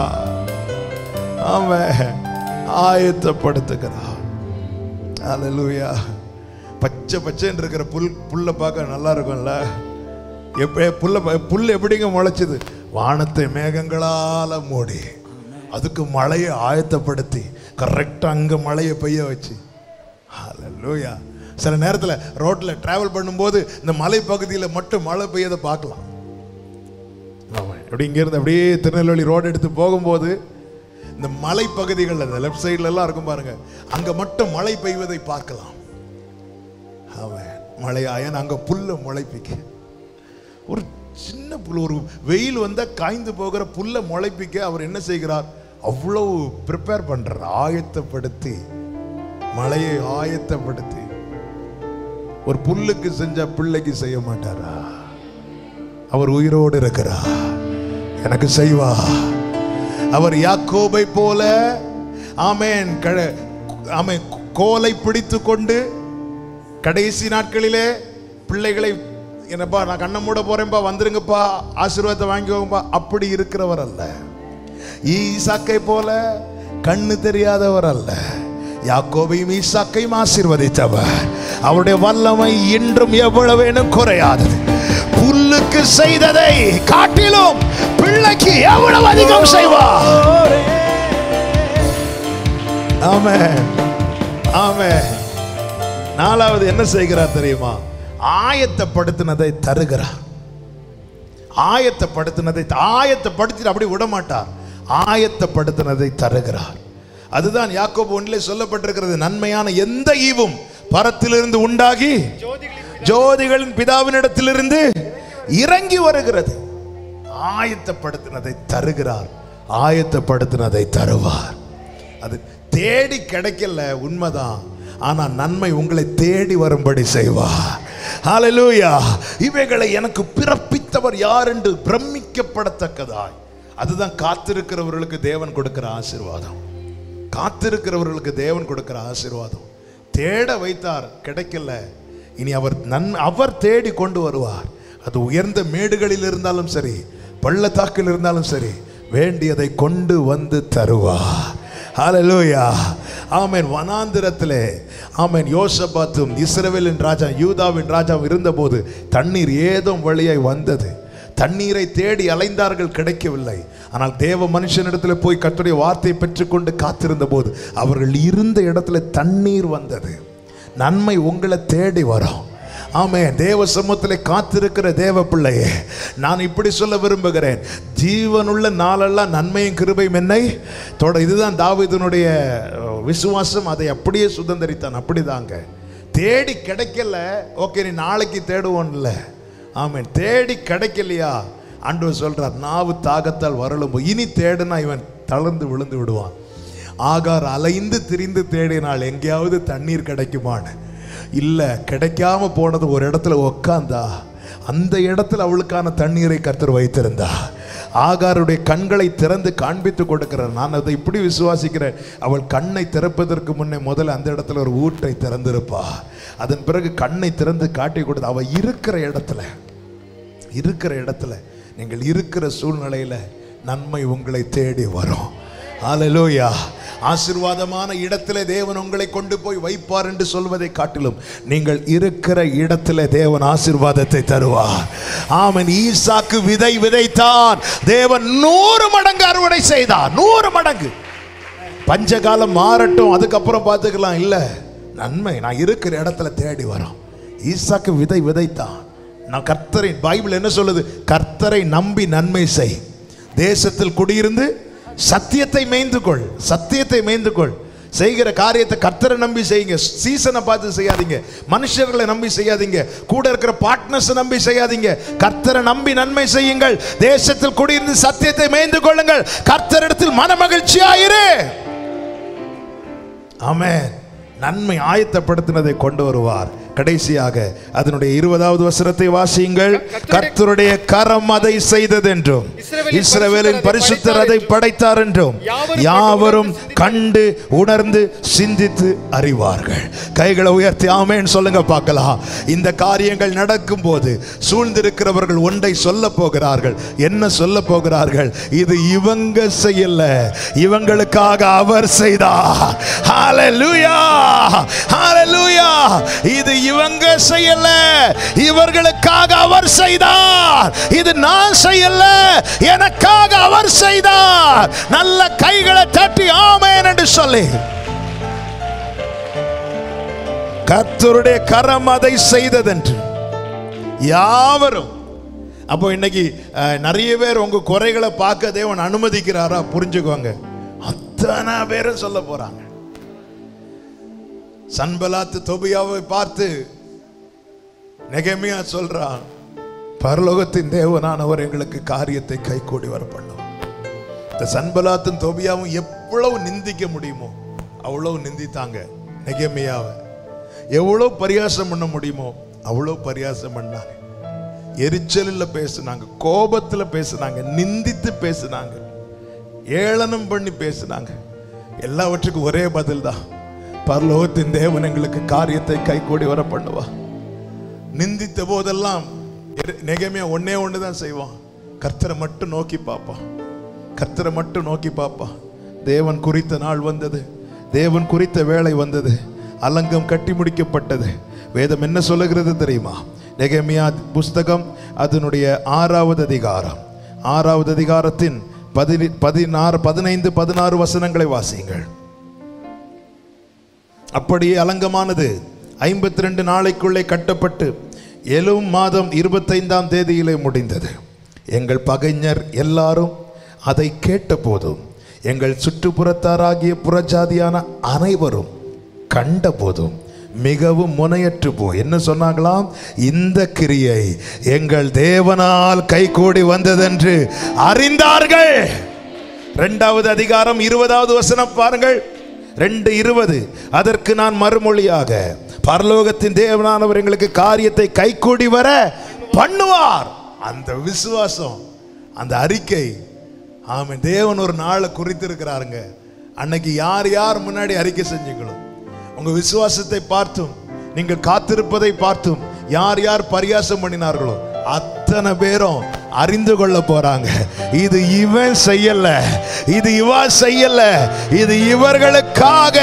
[SPEAKER 1] ஆமென் ஆயத்தப்படுத்துகிறார் ஹalleluya பச்சை பச்சைன்னு இருக்கிற புல் புல்லை பார்க்க நல்லா இருக்கும்ல எப்ப புல்ல ப- புல் எப்படிங்க முளைச்சது வானத்தை மேகங்களால மூடி அதுக்கு மழையை ஆயத்தப்படுத்தி கரெக்டாக அங்கே மழையை பெய்ய வச்சு ஹalleluya சில நேரத்தில் ரோட்டில் டிராவல் பண்ணும்போது இந்த மலை பகுதியில் மட்டும் மழை பெய்யதை பார்க்கலாம் ஆமா. இப்படி இங்கேருந்து அப்படியே திருநெல்வேலி ரோடு எடுத்து போகும்போது இந்த மலை பகுதிகளில் இந்த லெஃப்ட் சைடுல எல்லாம் இருக்கும் பாருங்க அங்க மட்டும் மழை பெய்வதை பார்க்கலாம் அவன் மழை ஆயன் அங்க புல்ல முளைப்பிக்க ஒரு சின்ன புல் ஒரு வெயில் வந்தா காய்ந்து போகிற புல்ல முளைப்பிக்க அவர் என்ன செய்கிறார் அவ்வளவு ப்ரிப்பேர் பண்றார் ஆயத்தப்படுத்தி மழையை ஆயத்தப்படுத்தி ஒரு புல்லுக்கு செஞ்ச பிள்ளைக்கு செய்ய மாட்டாரா அவர் உயிரோடு இருக்கிறார் எனக்கு செய்வா அவர் யாக்கோபை போல ஆமேன் கழ- ஆமென் கோலை பிடித்து கொண்டு கடைசி நாட்களிலே பிள்ளைகளை என்னப்பா நான் கண்ணை மூட போறேன்ப்பா வந்துருங்கப்பா ஆசீர்வாதத்தை வாங்கிக்கோங்கப்பா அப்படி இருக்கிறவர் அல்ல ஈசாக்கை போல கண்ணு தெரியாதவர் அல்ல யாக்கோபையும் ஈசாக்கையும் ஆசீர்வதித்தவர் அவருடைய வல்லமை இன்றும் எவ்வளவேனும் குறையாதது புல்லுக்கு செய்ததை காட்டிலும் பிள்ளைக்கு எவ்வளவு அதிகம் செய்வார் ஆமே ஆமே நாலாவது என்ன செய்கிறார் தெரியுமா ஆயத்தப்படுத்தினதை தருகிறார் ஆயத்தப்படுத்தினதை ஆயத்தப்படுத்தி அப்படி விட மாட்டார் ஆயத்தப்படுத்தினதை தருகிறார் அதுதான் யாக்கோபு ஒன்றிலே சொல்லப்பட்டிருக்கிறது நன்மையான எந்த ஈவும் பரத்திலிருந்து உண்டாகி
[SPEAKER 2] ஜோதிகளின்
[SPEAKER 1] ஜோதிகளின் பிதாவினிடத்திலிருந்து இறங்கி வருகிறது ஆயத்தப்படுத்தினதை தருகிறார் ஆயத்தப்படுத்தினதை தருவார் அது தேடி கிடைக்கல உண்மைதான் ஆனா நன்மை உங்களை தேடி வரும்படி செய்வார் ஹalleluya இவைகளை எனக்கு பிறப்பித்தவர் யார் என்று பிரமிக்கப்படத்தக்கதாய் அதுதான் காத்திருக்கிறவர்களுக்கு தேவன் கொடுக்கிற ஆசீர்வாதம் காத்திருக்கிறவர்களுக்கு தேவன் கொடுக்கிற ஆசீர்வாதம் தேட வைத்தார் கிடைக்கல இனி அவர் நன் அவர் தேடி கொண்டு வருவார் அது உயர்ந்த மேடுகளில் இருந்தாலும் சரி பள்ளத்தாக்கில் இருந்தாலும் சரி வேண்டியதை கொண்டு வந்து தருவார் ஹalleluya ஆமென் வனாந்திரத்திலே ஆமென் யோசபாத்தும் இஸ்ரவேலின் ராஜா யூதாவின் ராஜாவும் இருந்தபோது தண்ணீர் ஏதும் வழியாய் வந்தது தண்ணீரை தேடி அலைந்தார்கள் கிடைக்கவில்லை ஆனால் தேவ மனுஷனிடத்தில் போய் கர்த்தருடைய வார்த்தையை பெற்றுக்கொண்டு காத்திருந்த போது அவர்கள் இருந்த இடத்துல தண்ணீர் வந்தது நன்மை உங்களை தேடி வரும் ஆமே தேவ சமூகத்திலே காத்திருக்கிற தேவ பிள்ளையே நான் இப்படி சொல்ல விரும்புகிறேன் ஜீவனுள்ள நாளெல்லாம் நன்மையும் கிருபையும் என்னை தொட இதுதான் தாவீதுனுடைய அஹ், விசுவாசம் அதை அப்படியே சுதந்திரித்தான் அப்படிதாங்க தேடி கிடைக்கல ஓகே நீ நாளைக்கு தேடுவோன்ல ஆமென் தேடி கிடைக்கலையா ஆண்டவர் சொல்றார் நாவு தாகத்தால் வரலும் இனி தேடுனா இவன் தளர்ந்து விழுந்து விடுவான் ஆகார் அலைந்து திரிந்து தேடினால் எங்கேயாவது தண்ணீர் கிடைக்குமான்னு இல்லை கிடைக்காம போனது ஒரு இடத்துல உக்காந்தா அந்த இடத்துல அவளுக்கான தண்ணீரை கர்த்தர் வைத்திருந்தா ஆகாருடைய கண்களை திறந்து காண்பித்து கொடுக்கிறார் நான் அதை இப்படி விசுவாசிக்கிறேன் அவள் கண்ணை திறப்பதற்கு முன்னே முதல்ல அந்த இடத்துல ஒரு ஊட்டை திறந்திருப்பா அதன் பிறகு கண்ணை திறந்து காட்டி கொடுத்து அவள் இருக்கிற இடத்துல இருக்கிற இடத்துல நீங்கள் இருக்கிற சூழ்நிலையில நன்மை உங்களை தேடி வரும் ஹalleluya ஆசீர்வாதமான இடத்திலே தேவன் உங்களை கொண்டு போய் வைப்பார் என்று சொல்வதை காட்டிலும் நீங்கள் இருக்கிற இடத்திலே தேவன் ஆசீர்வாதத்தை தருவார் ஆமென் ஈசாக்கு விதை விதைத்தான் தேவன் நூறு மடங்கு அறுவடை செய்தார் நூறு மடங்கு பஞ்சகாலம் மாறட்டும் அதுக்கப்புறம் பார்த்துக்கலாம் இல்லை நன்மை நான் இருக்கிற இடத்துல தேடி வரோம் ஈசாக்கு விதை விதைத்தான் நான் கர்த்தரை பைபிள் என்ன சொல்லுது கர்த்தரை நம்பி நன்மை செய் தேசத்தில் குடியிருந்து சத்தியத்தை மேய்ந்து கொள் சத்தியத்தை மேய்ந்து கொள் செய்கிற காரியத்தை கர்த்தரை நம்பி செய்யுங்க சீசனை பார்த்து செய்யாதீங்க மனுஷர்களை நம்பி செய்யாதீங்க கூட இருக்கிற பார்ட்னர்ஸ் நம்பி செய்யாதீங்க கர்த்தரை நம்பி நன்மை செய்யுங்கள் தேசத்தில் குடியிருந்து சத்தியத்தை மேய்ந்து கொள்ளுங்கள் கர்த்தரிடத்தில் மனமகிழ்ச்சியாயிரு ஆமென் நன்மை ஆயத்தப்படுத்தினதை கொண்டு வருவார் கடைசியாக அதனுடைய இருபதாவது வசனத்தை வாசியுங்கள் கர்த்தருடைய கரம் அதை செய்ததென்றும் இஸ்ரவேலின் பரிசுத்தர் அதை படைத்தார் என்றும் யாவரும் கண்டு உணர்ந்து சிந்தித்து அறிவார்கள் கைகளை உயர்த்தி ஆமேன்னு சொல்லுங்க பார்க்கலாம் இந்த காரியங்கள் நடக்கும் போது சூழ்ந்திருக்கிறவர்கள் ஒன்றை சொல்ல போகிறார்கள் என்ன சொல்ல போகிறார்கள் இது இவங்க செய்யல இவங்களுக்காக அவர் செய்தார் ஹalleluya ஹalleluya இது இவங்க செய்யல இவர்களுக்காக அவர் செய்தார் இது நான் செய்யல எனக்காக அவர் செய்தார் நல்ல கைகளை தட்டி ஆமென் என்று சொல்லி கர்த்தருடைய கரம் அதை செய்ததென்று யாவரும் அப்போ இன்னைக்கு அஹ், நிறைய பேர் உங்க குறைகளை பார்க்க தேவன் அனுமதிக்கிறாரா புரிஞ்சுக்கோங்க அத்தனை பேரும் சொல்ல போறாங்க சன்பலாத்து தொபியாவை பார்த்து நெகமியா சொல்றான் பரலோகத்தின் தேவனானவர் எங்களுக்கு காரியத்தை கைகூடி வர பண்ணும் இந்த சன்பலாத்தும் தொபியாவும் எவ்வளவு நிந்திக்க முடியுமோ அவ்வளவு நிந்தித்தாங்க நெகமியாவை எவ்வளவு பரியாசம் பண்ண முடியுமோ அவ்வளவு பரியாசம் பண்ணாங்க எரிச்சலில் பேசுனாங்க கோபத்துல பேசுனாங்க நிந்தித்து பேசுனாங்க ஏளனம் பண்ணி பேசுனாங்க எல்லாவற்றுக்கும் ஒரே பதில் தான் பரலோகத்தின் தேவன் எங்களுக்கு காரியத்தை கைகூடி வர பண்ணுவா நிந்தித்த போதெல்லாம் நெகமே ஒன்னே ஒன்று தான் செய்வான் கர்த்தரை மட்டும் நோக்கி பார்ப்பான் கர்த்தரை மட்டும் நோக்கி பாப்பா தேவன் குறித்த நாள் வந்தது தேவன் குறித்த வேலை வந்தது அலங்கம் கட்டி முடிக்கப்பட்டது வேதம் என்ன சொல்லுகிறது தெரியுமா நெகமியா புஸ்தகம் அதனுடைய ஆறாவது அதிகாரம் ஆறாவது அதிகாரத்தின் பதினி பதினாறு பதினைந்து பதினாறு வசனங்களை வாசியுங்கள் அப்படியே அலங்கமானது ஐம்பத்தி ரெண்டு நாளைக்குள்ளே கட்டப்பட்டு எழும் மாதம் இருபத்தைந்தாம் தேதியிலே முடிந்தது எங்கள் பகைஞர் எல்லாரும் அதை கேட்டபோதும் எங்கள் சுற்றுப்புறத்தாராகிய புறஜாதியான அனைவரும் கண்டபோதும் மிகவும் முனையற்று போய் என்ன சொன்னாங்களாம் இந்த கிரியை எங்கள் தேவனால் கைகூடி வந்ததென்று அறிந்தார்கள் இரண்டாவது அதிகாரம் இருபதாவது வசனம் பாருங்கள் ரெண்டு இருபது அதற்கு நான் மறுமொழியாக பரலோகத்தின் தேவனானவர் எங்களுக்கு காரியத்தை கைகூடி வர பண்ணுவார் அந்த விசுவாசம் அந்த அறிக்கை ஆமென் தேவன் ஒரு நாளை குறித்திருக்கிறாருங்க அன்னைக்கு யார் யார் முன்னாடி அறிக்கை செஞ்சீங்களோ உங்க விசுவாசத்தை பார்த்தும் நீங்கள் காத்திருப்பதை பார்த்தும் யார் யார் பரியாசம் பண்ணினார்களோ அத்தனை பேரும் அறிந்து கொள்ள போறாங்க இது இவன் செய்யல இது இவா செய்யல இது இவர்களுக்காக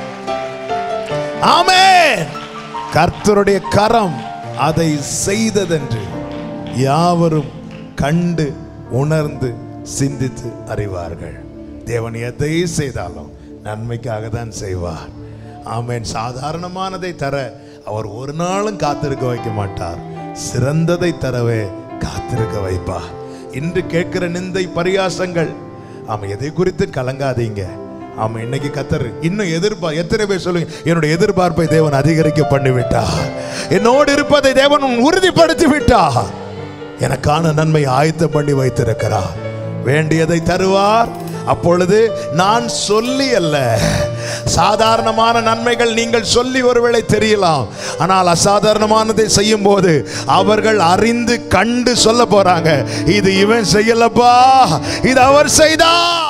[SPEAKER 1] ஆமென் கர்த்தருடைய கரம் அதை செய்ததென்று யாவரும் கண்டு உணர்ந்து சிந்தித்து அறிவார்கள் தேவன் எதை செய்தாலும் நன்மைக்காக தான் செய்வார் ஆமென் சாதாரணமானதை தர அவர் ஒரு நாளும் காத்திருக்க வைக்க மாட்டார் சிறந்ததை தரவே காத்திருக்க வைப்பார் இன்று கேட்கிற நிந்தை பரியாசங்கள் ஆமா எதை குறித்து கலங்காதீங்க ஆமா இன்னைக்கு கத்தர் இன்னும் எதிர்பார் எத்தனை பேர் சொல்லுங்க என்னுடைய எதிர்பார்ப்பை தேவன் அதிகரிக்க பண்ணி விட்டார் என்னோடு இருப்பதை தேவன் உறுதிப்படுத்தி விட்டார் எனக்கான நன்மை ஆயத்தம் பண்ணி வைத்திருக்கிறார் வேண்டியதை தருவார் அப்பொழுது நான் சொல்லி அல்ல சாதாரணமான நன்மைகள் நீங்கள் சொல்லி ஒருவேளை தெரியலாம் ஆனால் அசாதாரணமானதை செய்யும் போது அவர்கள் அறிந்து கண்டு சொல்ல போறாங்க இது இவன் செய்யலப்பா இது அவர் செய்தார்